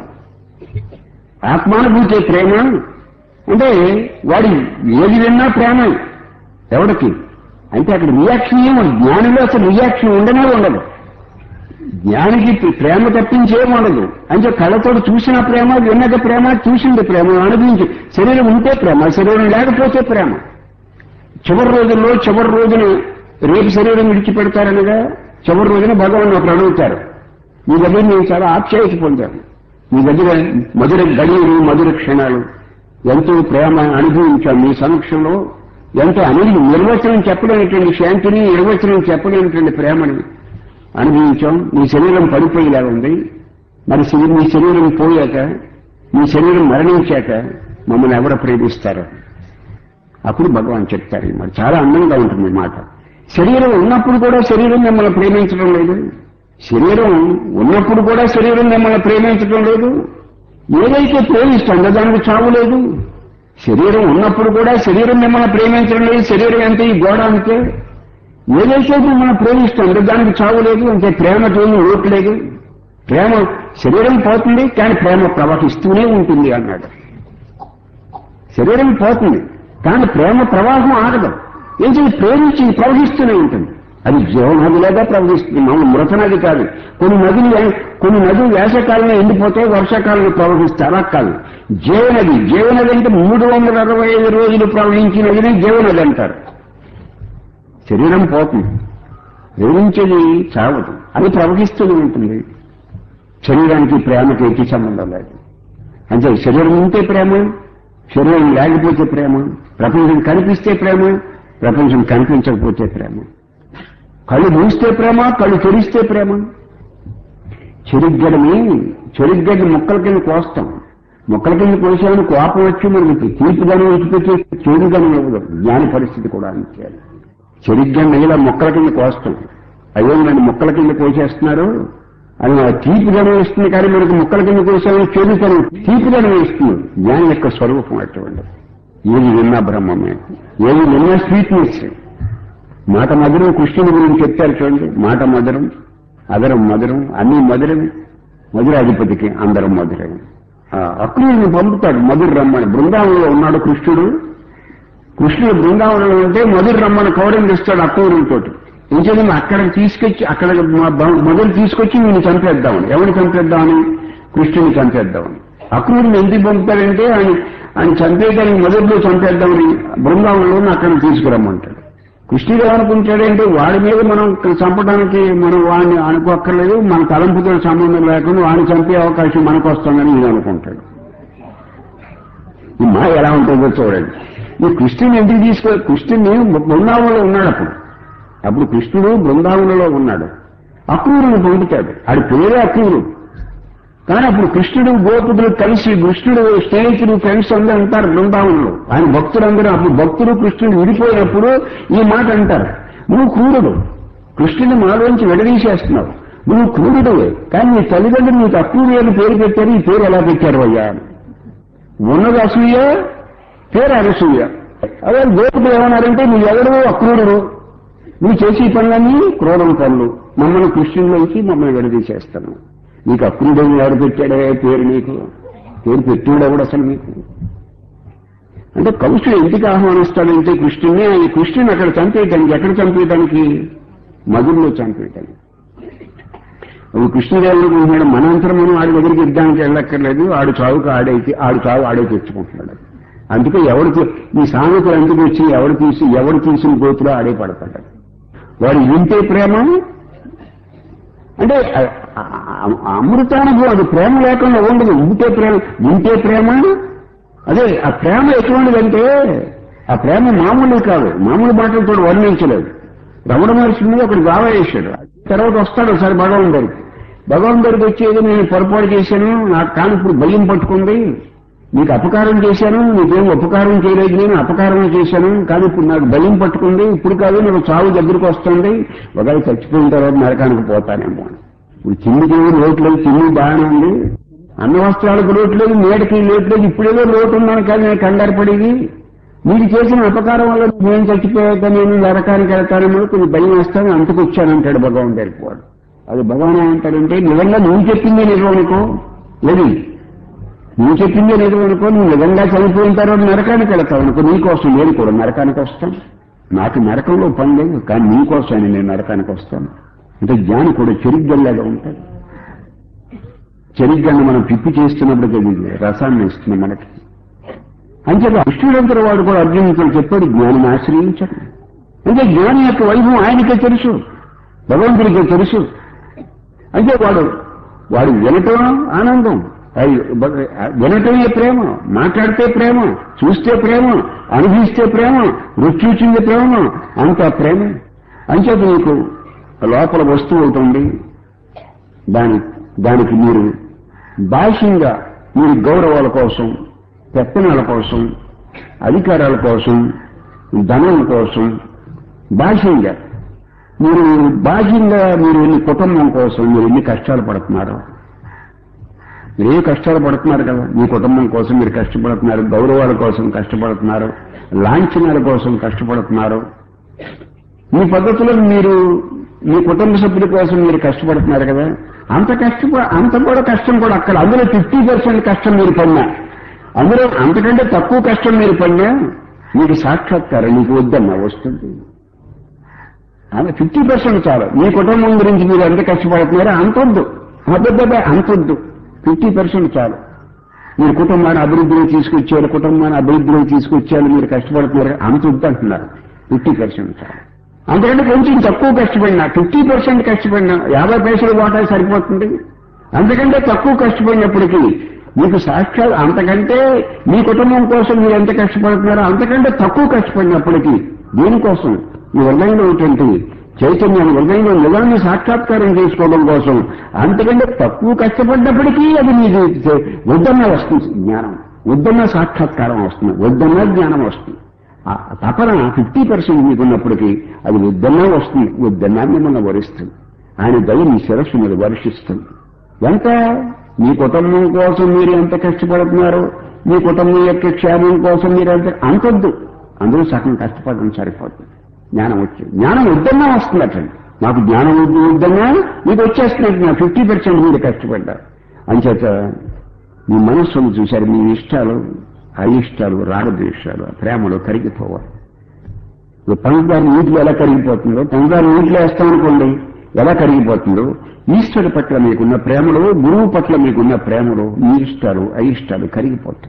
ఆత్మానుభూతి ప్రేమ అంటే వాడి ఏది విన్నా ప్రేమ ఎవడికి అంటే అక్కడ రియాక్షన్ ఏమో జ్ఞానిలో అసలు రియాక్షన్ ఉండనే ఉండదు జ్ఞానికి ప్రేమ తప్పించేం ఉండదు అంటే కళ్ళతో చూసిన ప్రేమ విన్నది ప్రేమ చూసింది ప్రేమ అనుభవించి శరీరం ఉంటే ప్రేమ శరీరం లేకపోతే ప్రేమ చివరి రోజుల్లో చివరి రోజున రేపు శరీరం విడిచిపెడతారనగా చివరి రోజున భగవాన్ ఒకరు అడుగుతారు మీ దగ్గర నేను చాలా ఆప్యాయత పొందాను మీ దగ్గర మధుర గడియలు మధుర క్షణాలు ఎంతో ప్రేమ అనుభవించాం మీ సమక్షంలో ఎంతో అనేది నిర్వచనం చెప్పలేనటువంటి శాంతిని నిర్వచనం చెప్పలేనటువంటి ప్రేమని అనుభవించాం మీ శరీరం పడిపోయేలా ఉంది మరి శరీ- మీ శరీరం పోయాక మీ శరీరం మరణించాక మమ్మల్ని ఎవరు ప్రేమిస్తారు అప్పుడు భగవాన్ చెప్తారు మరి చాలా అందంగా ఉంటుంది ఈ మాట శరీరం ఉన్నప్పుడు కూడా శరీరం మిమ్మల్ని ప్రేమించడం లేదు శరీరం ఉన్నప్పుడు కూడా శరీరం మిమ్మల్ని ప్రేమించడం లేదు ఏదైతే ప్రేమిస్తుందో దానికి చావు లేదు శరీరం ఉన్నప్పుడు కూడా శరీరం మిమ్మల్ని ప్రేమించడం లేదు శరీరం అంటే ఈ గోడ అంతే ఏదైతే మిమ్మల్ని ప్రేమిస్తుందో దానికి చావు లేదు అంటే ప్రేమతో ఏమీ లోటు లేదు ప్రేమ శరీరం పోతుంది కానీ ప్రేమ ప్రవహిస్తూనే ఉంటుంది అన్నాడు శరీరం పోతుంది కానీ ప్రేమ ప్రవాహం ఆగదు ఏం చేసి ప్రేమించి ప్రవహిస్తూనే ఉంటుంది అది జీవనదిలాగా ప్రవహిస్తుంది మామూలు మృత నది కాదు కొన్ని నదులు కొన్ని నదులు వేసవకాలంలో ఎండిపోతే వర్షాకాలంలో ప్రవహిస్తాయి అలా కాదు జీవనది జీవనది అంటే మూడు వందల అరవై ఐదు రోజులు ప్రవహించిన నదిని జీవనది అంటారు శరీరం పోతుంది ప్రేమించేది చావదు అది ప్రవహిస్తూనే ఉంటుంది శరీరానికి ప్రేమకి ఎట్టి సంబంధం లేదు అంటే శరీరం ఉంటే ప్రేమ శరీరం లేకపోతే ప్రేమ ప్రపంచం కనిపిస్తే ప్రేమ ప్రపంచం కనిపించకపోతే ప్రేమ కళ్ళు మూస్తే ప్రేమ కళ్ళు తెరిస్తే ప్రేమ చెరిగ్గడని చెరిగ్గడ్డి ముక్కల కింద కోస్తాం ముక్కల కింద కోసామని కోపం వచ్చి మనకి తీర్పుగానే విడిచిపెట్టి చెడుగానే ఇవ్వదు జ్ఞాని పరిస్థితి కూడా అంతే చెరిగ్గడ్డ ఇలా మొక్కల కింద కోస్తాం అయ్యో నన్ను మొక్కల కింద కోసేస్తున్నారు అది మన తీపిగానే ఇస్తుంది కానీ మనకు మొక్కల కింద కోసామని చెడుతనం తీపిగానే ఇస్తుంది జ్ఞాని యొక్క స్వరూపం అటువంటి ఏది విన్నా బ్రహ్మమే ఏది విన్నా స్వీట్నెస్ మాట మధురం కృష్ణుని గురించి చెప్తారు చూడండి మాట మధురం అదరం మధురం అన్ని మధురం మధురాధిపతికి అందరం మధురం అక్రూరుని పంపుతాడు మధుర రమ్మని బృందావనంలో ఉన్నాడు కృష్ణుడు కృష్ణుడు బృందావనంలో ఉంటే మధుర రమ్మని కౌరంగిస్తాడు అక్రూరులతో ఇంకేదో అక్కడ తీసుకొచ్చి అక్కడ మొదలు తీసుకొచ్చి నేను చంపేద్దామని ఎవరిని చంపేద్దామని కృష్ణుని చంపేద్దామని అక్రూరుని ఎందుకు పంపుతాడంటే ఆయన ఆయన చంపేయడానికి మొదట్లో చంపేద్దామని బృందావనంలో అక్కడ తీసుకురమ్మంటాడు కృష్ణుడు ఏమనుకుంటాడంటే వాడి మీద మనం చంపడానికి మనం వాడిని అనుకోక్కర్లేదు మన తలంపుతో సంబంధం లేకుండా వాడిని చంపే అవకాశం మనకు వస్తుందని ఈయన అనుకుంటాడు ఈ మా ఎలా ఉంటుందో చూడండి ఈ కృష్ణుని ఎందుకు తీసుకో కృష్ణుని బృందావనంలో ఉన్నాడు అప్పుడు అప్పుడు కృష్ణుడు బృందావనంలో ఉన్నాడు అక్రూరుని పంపుతాడు ఆడి పేరే అక్రూరు కానీ అప్పుడు కృష్ణుడు గోపుడు కలిసి కృష్ణుడు స్నేహితుడు ఫ్రెండ్స్ అందరూ ఉంటారు బృందావనంలో ఆయన భక్తులందరూ అప్పుడు భక్తుడు కృష్ణుడు విడిపోయినప్పుడు ఈ మాట అంటారు నువ్వు క్రూరుడు కృష్ణుని మాలోంచి విడదీసేస్తున్నావు నువ్వు క్రూరుడువే కానీ నీ తల్లిదండ్రులు నీకు అక్రూరు అని పేరు పెట్టారు ఈ పేరు ఎలా పెట్టారు అయ్యా ఉన్నది అసూయ పేరు అనసూయ అదే గోపుడు ఏమన్నారంటే నువ్వు ఎవరు అక్రూరుడు నువ్వు చేసే పనులన్నీ క్రూరం పనులు మమ్మల్ని కృష్ణుల్లోంచి మమ్మల్ని విడదీసేస్తాను నీకు అక్రూడని ఎవరు పెట్టాడే పేరు నీకు పేరు పెట్టాడు ఎవడు అసలు నీకు అంటే కౌశుడు ఎందుకు ఆహ్వానిస్తాడంటే కృష్ణుని ఆయన కృష్ణుని అక్కడ చంపేయటానికి ఎక్కడ చంపేయటానికి మధుల్లో చంపేయటానికి అప్పుడు కృష్ణుదేవుడు అనుకుంటున్నాడు మనంతరం మనం ఆడి దగ్గరికి యుద్ధానికి వెళ్ళక్కర్లేదు ఆడు చావుకు ఆడైతే ఆడు చావు ఆడే తెచ్చుకుంటున్నాడు అందుకే ఎవడు తీ- ఈ సామెతలు ఎందుకు వచ్చి ఎవడు తీసి ఎవడు తీసిన గోతులో ఆడే పడతాడు వాడు వింటే ప్రేమ అంటే ఆ- ఆ- ఆ అమృతానుభవం అది ప్రేమ లేకుండా ఉండదు ఉంటే ప్రేమ వింటే ప్రేమ అదే ఆ ప్రేమ ఎటువంటిదంటే ఆ ప్రేమ మామూలు కాదు మామూలు మాటలతో వర్ణించలేదు రమణ మహర్షి మీద ఒకటి గావ వేశాడు తర్వాత వస్తాడు ఒకసారి భగవాన్ దగ్గరికి భగవాన్ దగ్గరికి వచ్చేది నేను పొరపాటు చేశాను నాకు కానీ ఇప్పుడు భయం పట్టుకుంది నీకు అపకారం చేశాను నీకేం ఉపకారం చేయలేదు నేను అపకారం చేశాను కానీ ఇప్పుడు నాకు భయం పట్టుకుంది ఇప్పుడు కాదు నాకు చావు దగ్గరికి వస్తుంది ఒకవేళ చచ్చిపోయిన తర్వాత నరకానికి పోతానేమో అని. ఇప్పుడు తిండికి ఏమీ లోటు లేదు తిండి బాగానే ఉంది అన్న వస్త్రాలకు లోటు లేదు నీడకి లోటు లేదు ఇప్పుడేదో లోటు ఉన్నాను కానీ నేను కంగారు పడేది మీరు చేసిన అపకారం వల్ల నేను చచ్చిపోయాక నేను నరకానికి వెళ్తానేమో కొంచెం భయం వేస్తాను అంతకు వచ్చానంటాడు భగవాన్ దగ్గరికి వాడు అది భగవాన్ ఏమంటాడంటే నిజంగా నువ్వు చెప్పిందే నిజం అనుకో లేదు నువ్వు చెప్పిందే నిజం అనుకో నువ్వు నిజంగా చనిపోయిన తర్వాత నరకానికి వెళ్తావు అనుకో నీకోసం నేను కూడా నరకానికి వస్తాను నాకు నరకంలో పని లేదు కానీ నీకోసమని నేను నరకానికి వస్తాను అంటే జ్ఞాని కూడా చెరిగ్గల్లాగా ఉంటాడు చెరిగ్గన్న మనం పిప్పి చేస్తున్నప్పుడు అది రసాన్ని ఇస్తుంది మనకి అంచేత కృష్ణుడంతర వాడు కూడా అర్జునుడితో చెప్పాడు జ్ఞానిని ఆశ్రయించాడు అంటే జ్ఞాని యొక్క వైభవం ఆయనకే తెలుసు భగవంతుడికే తెలుసు అంటే వాడు వాడు వినటం ఆనందం అది బ- వినటమే ప్రేమ మాట్లాడితే ప్రేమ చూస్తే ప్రేమ అనుభవిస్తే ప్రేమ రుచి చూసింది ప్రేమ అంత ప్రేమ అంచేత నీకు లోపల వస్తువు ఒకటి ఉంది దాని దానికి మీరు బాహ్యంగా మీరు గౌరవాల కోసం పెత్తనాల కోసం అధికారాల కోసం ధనం కోసం బాహ్యంగా మీరు బాహ్యంగా మీరు ఎన్ని కుటుంబం కోసం మీరు ఎన్ని కష్టాలు పడుతున్నారు మీరు ఏ కష్టాలు పడుతున్నారు కదా మీ కుటుంబం కోసం మీరు కష్టపడుతున్నారు గౌరవాల కోసం కష్టపడుతున్నారు లాంఛనాల కోసం కష్టపడుతున్నారు మీ పద్ధతిలో మీరు మీ కుటుంబ సభ్యుల కోసం మీరు కష్టపడుతున్నారు కదా అంత కష్టప అంత కూడా కష్టం కూడా అక్కడ అందులో ఫిఫ్టీ పర్సెంట్ కష్టం మీరు పడినా అందులో అంతకంటే తక్కువ కష్టం మీరు పడినా మీకు సాక్షాత్కారం మీకు వద్దన్నా వస్తుంది అలా ఫిఫ్టీ పర్సెంట్ చాలు మీ కుటుంబం గురించి మీరు ఎంత కష్టపడుతున్నారో అంతొద్దు అబద్ధమే అంతొద్దు ఫిఫ్టీ పర్సెంట్ చాలు మీరు కుటుంబాన్ని అభివృద్ధిలో తీసుకొచ్చేయాలి కుటుంబాన్ని అభివృద్ధిలో తీసుకొచ్చేయాలి మీరు కష్టపడుతున్నారు అంత వద్దు అంటున్నారు ఫిఫ్టీ పర్సెంట్ చాలు అంతకంటే కొంచెం తక్కువ కష్టపడినా ఫిఫ్టీ పర్సెంట్ కష్టపడినా యాభై పైసలు వాటా సరిపోతుంది అంతకంటే తక్కువ కష్టపడినప్పటికీ మీకు సాక్షాత్ అంతకంటే మీ కుటుంబం కోసం మీరు ఎంత కష్టపడుతున్నారో అంతకంటే తక్కువ కష్టపడినప్పటికీ దీనికోసం మీ హృదయంలో ఉన్నటువంటి చైతన్యం హృదయంలో నిజాన్ని సాక్షాత్కారం చేసుకోవడం కోసం అంతకంటే తక్కువ కష్టపడ్డప్పటికీ అది మీకు వద్దన్న వస్తుంది జ్ఞానం వద్దన్న సాక్షాత్కారం వస్తుంది వద్దన్న జ్ఞానం వస్తుంది ఆ తపన ఫిఫ్టీ పర్సెంట్ మీకున్నప్పటికీ అది వద్దన్నా వస్తుంది వద్దన్నా మిమ్మల్ని వరిస్తుంది ఆయన దయ మీ శిరస్సు మీద వర్షిస్తుంది ఎంత మీ కుటుంబం కోసం మీరు ఎంత కష్టపడుతున్నారో మీ కుటుంబం యొక్క క్షేమం కోసం మీరు ఎంత అంతొద్దు అందరూ సగం కష్టపడడం సరిపోతుంది జ్ఞానం వచ్చి జ్ఞానం వద్దన్నా వస్తుందటండి నాకు జ్ఞానం వద్దు వద్దన్నా మీకు వచ్చేస్తున్నట్టు నా ఫిఫ్టీ పర్సెంట్ మీరు కష్టపడ్డారు అంచేత మీ మనస్సును చూశారు మీ ఇష్టాలు అయిష్టాలు రాగద్వేషాలు ప్రేమలో కరిగిపోవాలి ఇప్పుడు పంచదార నీటిలో ఎలా కరిగిపోతుందో పంచదార నీటిలో వేస్తామనుకోండి ఎలా కరిగిపోతుందో ఈశ్వరుడి పట్ల మీకున్న ప్రేమలో గురువు పట్ల మీకున్న ప్రేమలో మీ ఇష్టాలు అయిష్టాలు కరిగిపోతాయి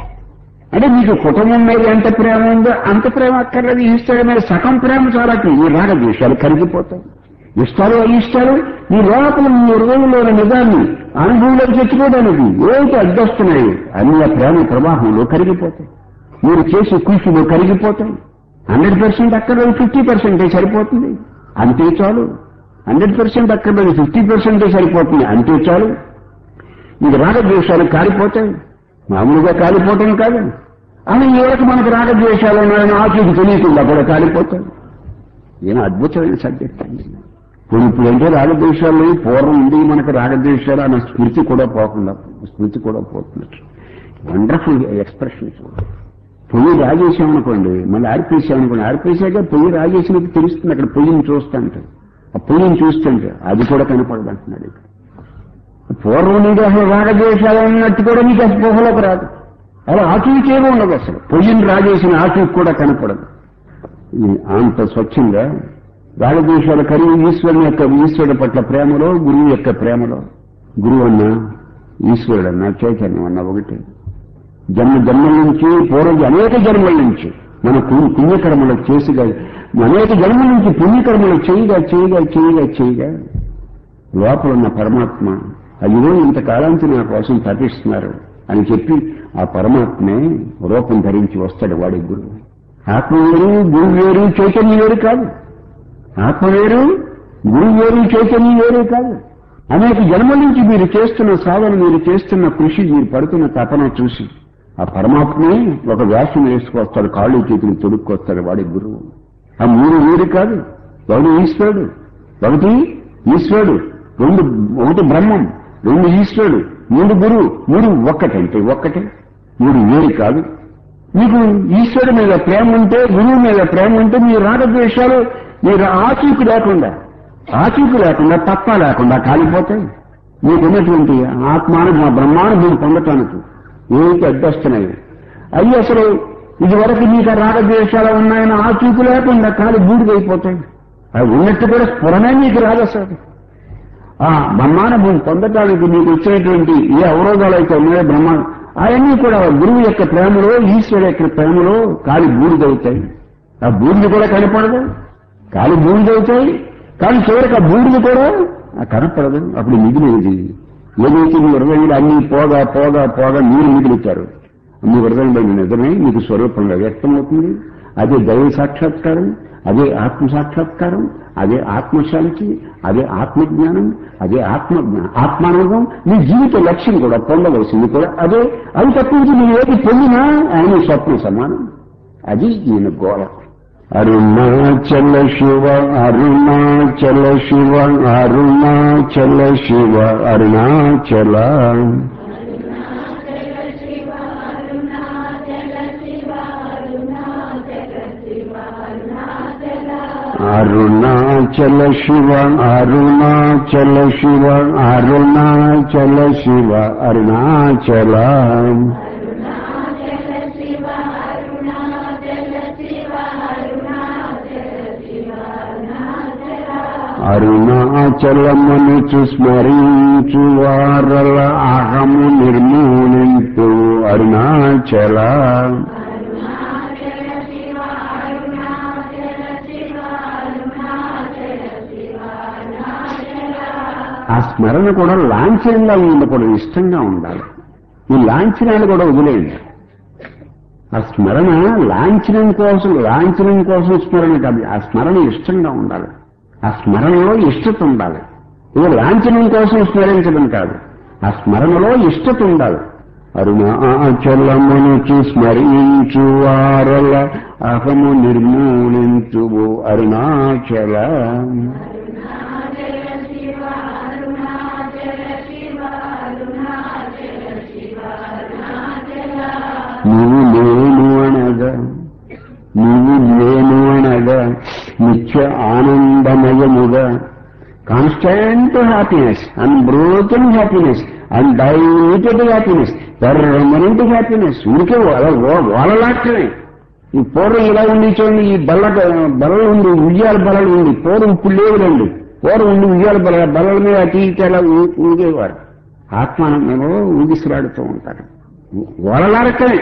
అంటే మీకు కుటుంబం మీద ఎంత ప్రేమ ఉందో అంత ప్రేమ అక్కర్లేదు ఈశ్వరుడి మీద సగం ప్రేమ చాలా ఈ రాగద్వేషాలు కరిగిపోతాయి ఇష్టాలు అయిష్టాలు మీ లోపల మీ హృదయంలోని నిజాన్ని అనుభవంలోకి తెచ్చుకోవడానికి ఏమిటి అడ్డొస్తున్నాయి అన్ని ఆ ప్రేమ ప్రవాహంలో కరిగిపోతాయి మీరు చేసే కృషిలో కరిగిపోతాయి హండ్రెడ్ పర్సెంట్ అక్కర్లేదు ఫిఫ్టీ పర్సెంటే సరిపోతుంది అంతే చాలు హండ్రెడ్ పర్సెంట్ అక్కర్లేదు ఫిఫ్టీ పర్సెంటే సరిపోతుంది అంతే చాలు మీకు రాగద్వేషాలు కాలిపోతాయి మామూలుగా కాలిపోవటం కాదు అని ఈ వరకు మనకు రాగద్వేషాలు ఉన్నాయని ఆచూకి తెలియకుండా కూడా కాలిపోతాయి ఏమో అద్భుతమైన సబ్జెక్ట్ అండి ఇప్పుడు ఇప్పుడు అంటే రాగద్వేషాలు పూర్వం ఉంది మనకు రాగద్వేషాలు అన్న స్మృతి కూడా పోకుండా స్మృతి కూడా పోతున్నట్టు వండర్ఫుల్ ఎక్స్ప్రెషన్ పొయ్యి రాజేసామనుకోండి మళ్ళీ ఆర్పేసామనుకోండి ఆర్పేసాక పొయ్యి రాజేసినట్టు తెలుస్తుంది అక్కడ పొయ్యిని చూస్తుంటే ఆ పొయ్యిని చూస్తుంటే అది కూడా కనపడదు అంటున్నాడు ఇక్కడ పూర్వం నీకు అసలు రాగద్వేషాలు అన్నట్టు కూడా నీకు అసలు పొహలోకి రాదు అలా ఆచూకి ఏమో ఉండదు అసలు పొయ్యిని రాజేసిన ఆచూకి కూడా కనపడదు ఈ అంత స్వచ్ఛంగా రాగద్వేషాల కరిగి ఈశ్వరుని యొక్క ఈశ్వరుడి పట్ల ప్రేమలో గురువు యొక్క ప్రేమలో గురువు అన్న ఈశ్వరుడు అన్న చైతన్యం అన్న ఒకటి జన్మ జన్మల నుంచి పూర్వం అనేక జన్మల నుంచి మన పు- పుణ్యకర్మలు చేసిగా అనేక జన్మల నుంచి పుణ్యకర్మలు చేయగా చేయగా చేయగా చేయగా లోపల ఉన్న పరమాత్మ అయ్యో ఇంతకాలానికి నా కోసం తపిస్తున్నారు అని చెప్పి ఆ పరమాత్మే రూపం ధరించి వస్తాడు వాడి గురువు ఆత్మ వేరు గురువు వేరు చైతన్యం వేరు కాదు ఆత్మ వేరు గురువు వేరు చైతన్యం వేరు కాదు అనేక జన్మల నుంచి మీరు చేస్తున్న సాధన మీరు చేస్తున్న కృషి మీరు పడుతున్న తపన చూసి ఆ పరమాత్మే ఒక వ్యాసం వేసుకొస్తాడు కాళ్ళు చేతులు తొడుక్కొస్తాడు వాడి గురువు ఆ మూడు వేరు కాదు ఒకటి ఈశ్వరుడు ఒకటి ఈశ్వరుడు రెండు ఒకటి బ్రహ్మం రెండు ఈశ్వరుడు మూడు గురువు మూడు ఒక్కటంటే ఒక్కటే మూడు వేరు కాదు మీకు ఈశ్వరుడి మీద ప్రేమ ఉంటే గురువు మీద ప్రేమ ఉంటే మీ రాగద్వేషాలు మీరు ఆచూకు లేకుండా ఆచూకు లేకుండా తప్ప లేకుండా కాలిపోతాయి మీకున్నటువంటి ఆత్మానుభవం బ్రహ్మానుభవం పొందటానికి ఏమిటి అడ్డొస్తున్నాయి అవి అసలు ఇదివరకు మీకు ఆ రాగద్వేషాలు ఉన్నాయని ఆచూకు లేకుండా కాలి బూడిదైపోతాయి అవి ఉన్నట్టు కూడా స్ఫురణే మీకు రాదు అసలు ఆ బ్రహ్మానుభవం పొందటానికి మీకు వచ్చేటువంటి ఏ అవరోధాలు అయితే ఉన్నాయో బ్రహ్మ అవన్నీ కూడా గురువు యొక్క ప్రేమలో ఈశ్వరు యొక్క ప్రేమలో కాలి బూడిదవుతాయి ఆ బూడిద కూడా కనపడదు కాలి బూడిదవుతాయి కానీ చివరికి ఆ బూడిద కూడా ఆ కనపడదు అప్పుడు మిగిలినది ఏదైతే మీ హృదయంలో అన్ని పోగా పోగా పోగా మీరు మిగులుతారు మీ హృదయంలో నిజమే మీకు స్వరూపంగా వ్యక్తమవుతుంది అదే దైవ సాక్షాత్కారం అదే ఆత్మ సాక్షాత్కారం అదే ఆత్మశాంతి అదే ఆత్మజ్ఞానం అదే ఆత్మ ఆత్మానుభవం నీ జీవిత లక్ష్యం కూడా పొందవలసింది కూడా అదే అది తప్పించి నువ్వు ఏది పొందినా ఆయన స్వప్న సమానం అది ఈయన గోళ అరుణాచల శివ అరుణాచల శివ అరుణాచల శివ అరుణాచల అరుణాచల శివ అరుణాచల శివ అరుణాచల శివ అరుణాచల అరుణాచలమనుచు స్మరించు వారల అహము నిర్మూలించు అరుణాచల ఆ స్మరణ కూడా లాంఛనంగా ఉండకూడదు ఇష్టంగా ఉండాలి ఈ లాంఛనాలు కూడా వదిలేయండి ఆ స్మరణ లాంఛనం కోసం లాంఛనం కోసం స్మరణ కాదు ఆ స్మరణ ఇష్టంగా ఉండాలి ఆ స్మరణలో ఇష్టత ఉండాలి ఇది లాంఛనం కోసం స్మరించడం కాదు ఆ స్మరణలో ఇష్టత ఉండాలి అరుణాచలమునుచు స్మరించు వారల అహము నిర్మూలించు అరుణాచల నువ్వు లేను అనగా నువ్వు లేను అనగా నిత్య ఆనందమయముగా constant happiness unbroken happiness undiluted happiness permanent happiness ఉనికి వాళ్ళలాక్కనే ఈ పూర్వం ఇలా ఉండి చూడండి ఈ బల్ల బల్లలు ఉంది ఉయ్యాల బల్లలు ఉంది పూర్వం ఇప్పుడు లేవులండి పూర్వం ఉండి ఉయ్యాల బల్ల బల్లల మీద అటు ఇటు అలా ఊ- ఊగేవారు ఆత్మానందంలో ఊగిసిరాడుతూ ఉంటారు వాళ్ళలారకనే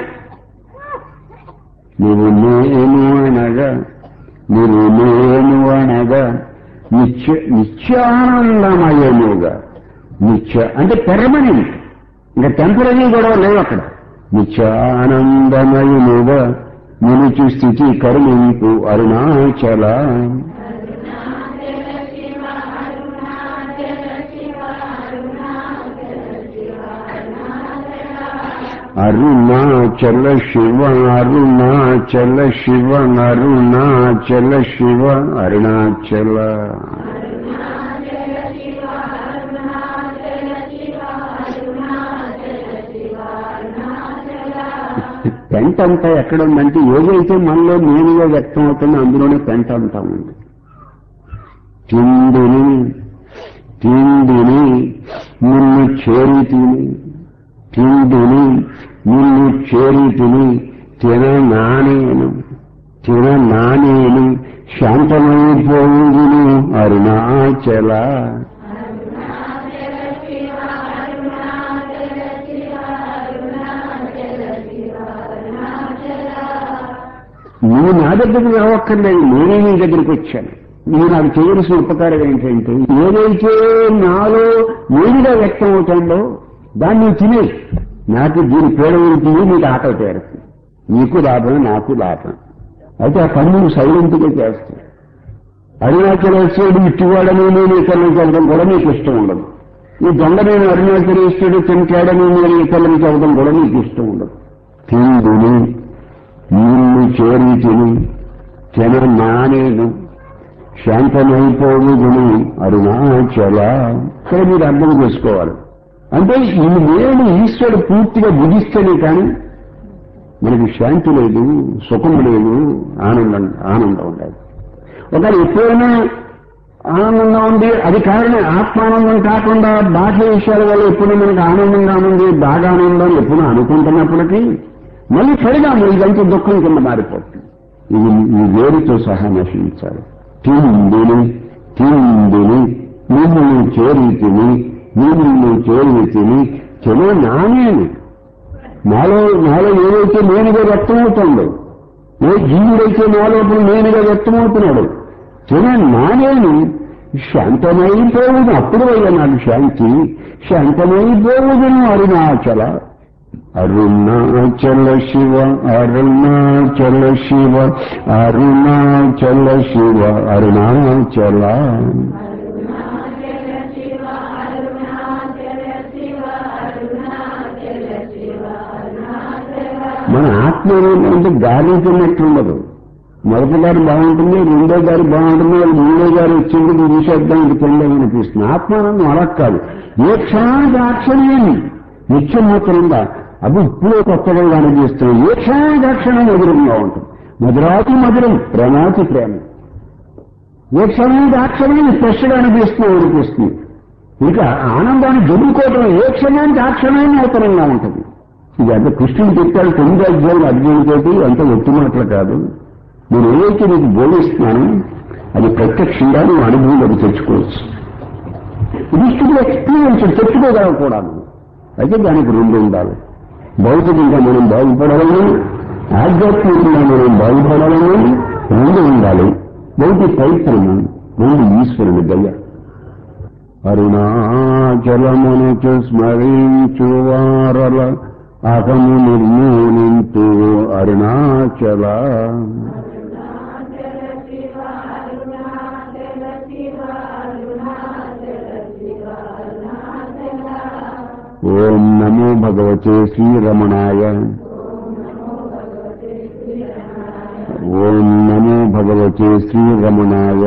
నువ్వు నేను అనగా నువ్వు నేను అనగా నిత్య నిత్యానందమయముగా నిత్య అంటే పెర్మనెంట్ ఇంకా టెంపరీ గొడవ లేవు అక్కడ నిత్యానందమయముగా నిలిచి స్థితి కరుణింపు అరుణాచల అరుణాచల శివ అరుణాచల శివ అరుణాచల శివ అరుణాచల పెంట అంతా ఎక్కడ ఉందంటే ఏదైతే మనలో నేనుగా వ్యక్తం అవుతుందో అందులోనే పెంట అంతా ఉంది తిండిని తిండిని నిన్ను చేరి తిని తిండిని నిన్ను చేరి తిని తిన నానేను తిన నానేను శాంతమైపోవును అరుణాచల నువ్వు నా దగ్గరికి రావక్కర్లేదు నేనే నీ దగ్గరికి వచ్చాను నువ్వు నాకు చేయవలసిన ఉపకారం ఏంటంటే ఏదైతే నాలో నేరుగా వ్యక్తం అవుతుందో దాన్ని నువ్వు తినే నాకు దీని పేడ తిని నీకు ఆకలి తీరుతుంది నీకు లాభం నాకు లాభం అయితే ఆ పని నువ్వు సైలెంట్గా చేస్తావు అరుణాచలేశ్వరుడు ఇట్టువాడని నేను ఇతరులను చదవడం కూడా నీకు ఇష్టం ఉండదు ఈ దొంగ నేను అరుణాచలేశ్వరుడు తింటాడని నేను ఇతరులను చదవడం కూడా నీకు ఇష్టం ఉండదు తిందుని నిన్ను చేరి తిని తిన నానేను శాంతమైపోవుని అరుణాచల ఇక్కడ మీరు అర్థం చేసుకోవాలి అంటే ఈ నేను ఈశ్వరుడు పూర్తిగా బుధిస్తేనే కానీ మనకి శాంతి లేదు సుఖం లేదు ఆనందం ఆనందం ఉండదు ఒకవేళ ఎప్పుడైనా ఆనందంగా ఉంది అది కారణం ఆత్మానందం కాకుండా బాహ్య విషయాల వల్ల ఎప్పుడు మనకు ఆనందంగా ఉంది బాగా ఆనందం ఎప్పుడు అనుకుంటున్నప్పటికీ మళ్ళీ పరిణామం ఇదంతా దుఃఖం కింద మారిపోతుంది ఇది ఈ వేరుతో సహా నశించాలి తిండిని తిండిని నిన్ను చేరి తిని నిన్ను చేరి తిని చెడు నానేను నాలో నాలో ఏదైతే నేనుగా వ్యక్తమవుతుందో ఏ జీవుడైతే నాలోపల నేనుగా వ్యక్తమవుతున్నాడు తిన నానేను శాంతమైపోవును అప్పుడు అయ్యా నాకు శాంతి శాంతమైపోవును అరుణాచల అరుణాచల శివ అరుణాచల శివ అరుణాచల శివ అరుణాచల మన ఆత్మ అంటే గాలి తిన్నట్టు ఉండదు మొదటి గారి బాగుంటుంది రెండో గారి బాగుంటుంది వాళ్ళు మూడో గారి వచ్చింది తీసేద్దాం ఇది తినలేదు అనిపిస్తుంది ఆత్మానందం అలా కాదు ఏ క్షణానికి ఆ క్షణమే నిత్యం మాత్రంగా అవి ఇప్పుడే కొత్తగా అనిపిస్తున్నాయి ఏ క్షణానికి ఆ క్షణం మధురంగా ఉంటుంది మధురాతి మధురం ప్రేమాతి ప్రేమ ఏ క్షణానికి ఆ క్షణం స్పెషల్గా అనిపిస్తుంది అనిపిస్తుంది ఇంకా ఆనందాన్ని జరుపుకోవడం ఏ క్షణానికి ఆ క్షణమే నూతనంగా ఉంటుంది ఇది అంటే కృష్ణుడు చెప్పాడు తొమ్మిది అధ్యాయులు అర్జునుడితోటి అంత ఒట్టి మాటలు కాదు నేను ఏదైతే నీకు బోధిస్తున్నాను అది ప్రత్యక్షంగా నువ్వు అనుభవంలోకి తెచ్చుకోవచ్చు ఇది ఎక్స్పీరియన్స్ తెచ్చుకోగలవు కూడా అయితే దానికి రెండు ఉండాలి భౌతికంగా మనం బాగుపడాలని ఆధ్యాత్మికంగా మనం బాగుపడాలని రెండు ఉండాలి భౌతిక ప్రయత్నము రెండు ఈశ్వరుని దయ అరుణాచలమును స్మరించు వారల అహము నిర్మూలింతు అరుణాచల ఓం నమో భగవతే శ్రీరమణాయ ఓం నమో భగవతే శ్రీరమణాయ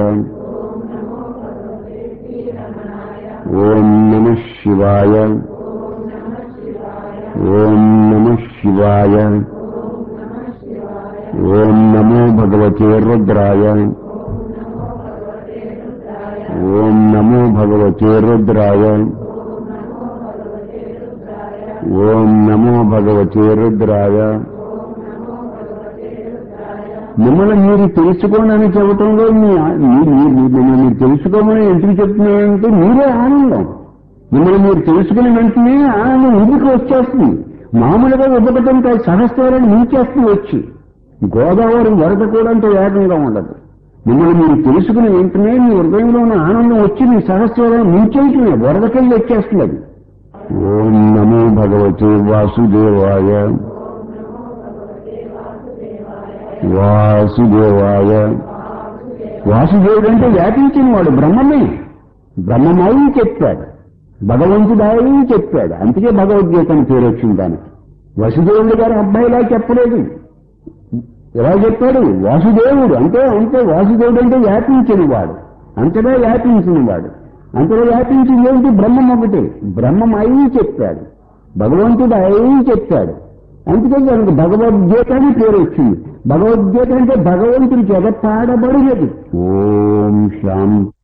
ఓం నమ శివాయ ఓం నమ శివాయ ఓం నమో భగవతే రుద్రాయ ఓం నమో భగవతే రుద్రాయ ఓం నమో భగవతే రుద్రాయ మిమ్మల్ని మీరు తెలుసుకోండి చెప్పటంలో మీ మీరు మిమ్మల్ని మీరు తెలుసుకోమని ఎందుకు చెప్తున్నారంటే మీరే ఆనందం మిమ్మల్ని మీరు తెలుసుకుని వెంటనే ఆనందం ఇంటికి వచ్చేస్తుంది మామూలుగా ఇవ్వటం కాదు సహస్రాలను మించేస్తుంది వచ్చి గోదావరి వరద కూడా అంత వేగంగా ఉండదు మిమ్మల్ని మీరు తెలుసుకుని వెంటనే మీ హృదయంలో ఉన్న ఆనందం వచ్చి మీ సహస్రాలను మించేయటమే వరదకెళ్ళి వచ్చేస్తుంది అది ఓం నమో భగవతే వాసుదేవాయ వాసుదేవాయ వాసుదేవుడు అంటే వ్యాపించిన వాడు బ్రహ్మమే బ్రహ్మమాయి చెప్పాడు భగవంతుడాయి చెప్పాడు అందుకే భగవద్గీత అని పేరు వచ్చింది దానికి వసుదేవుడు గారి అబ్బాయిలా చెప్పలేదు ఎలా చెప్పాడు వాసుదేవుడు అంటే అంటే వాసుదేవుడు అంటే వ్యాపించిన వాడు అంతగా వ్యాపించిన వాడు అంతగా వ్యాపించింది ఏంటి బ్రహ్మం ఒకటి బ్రహ్మం అయి చెప్పాడు భగవంతుడు అయి చెప్పాడు అందుకే దానికి భగవద్గీత అని పేరు వచ్చింది భగవద్గీత అంటే భగవంతుడికి ఎగ పాడబడినది ఓం శాంతి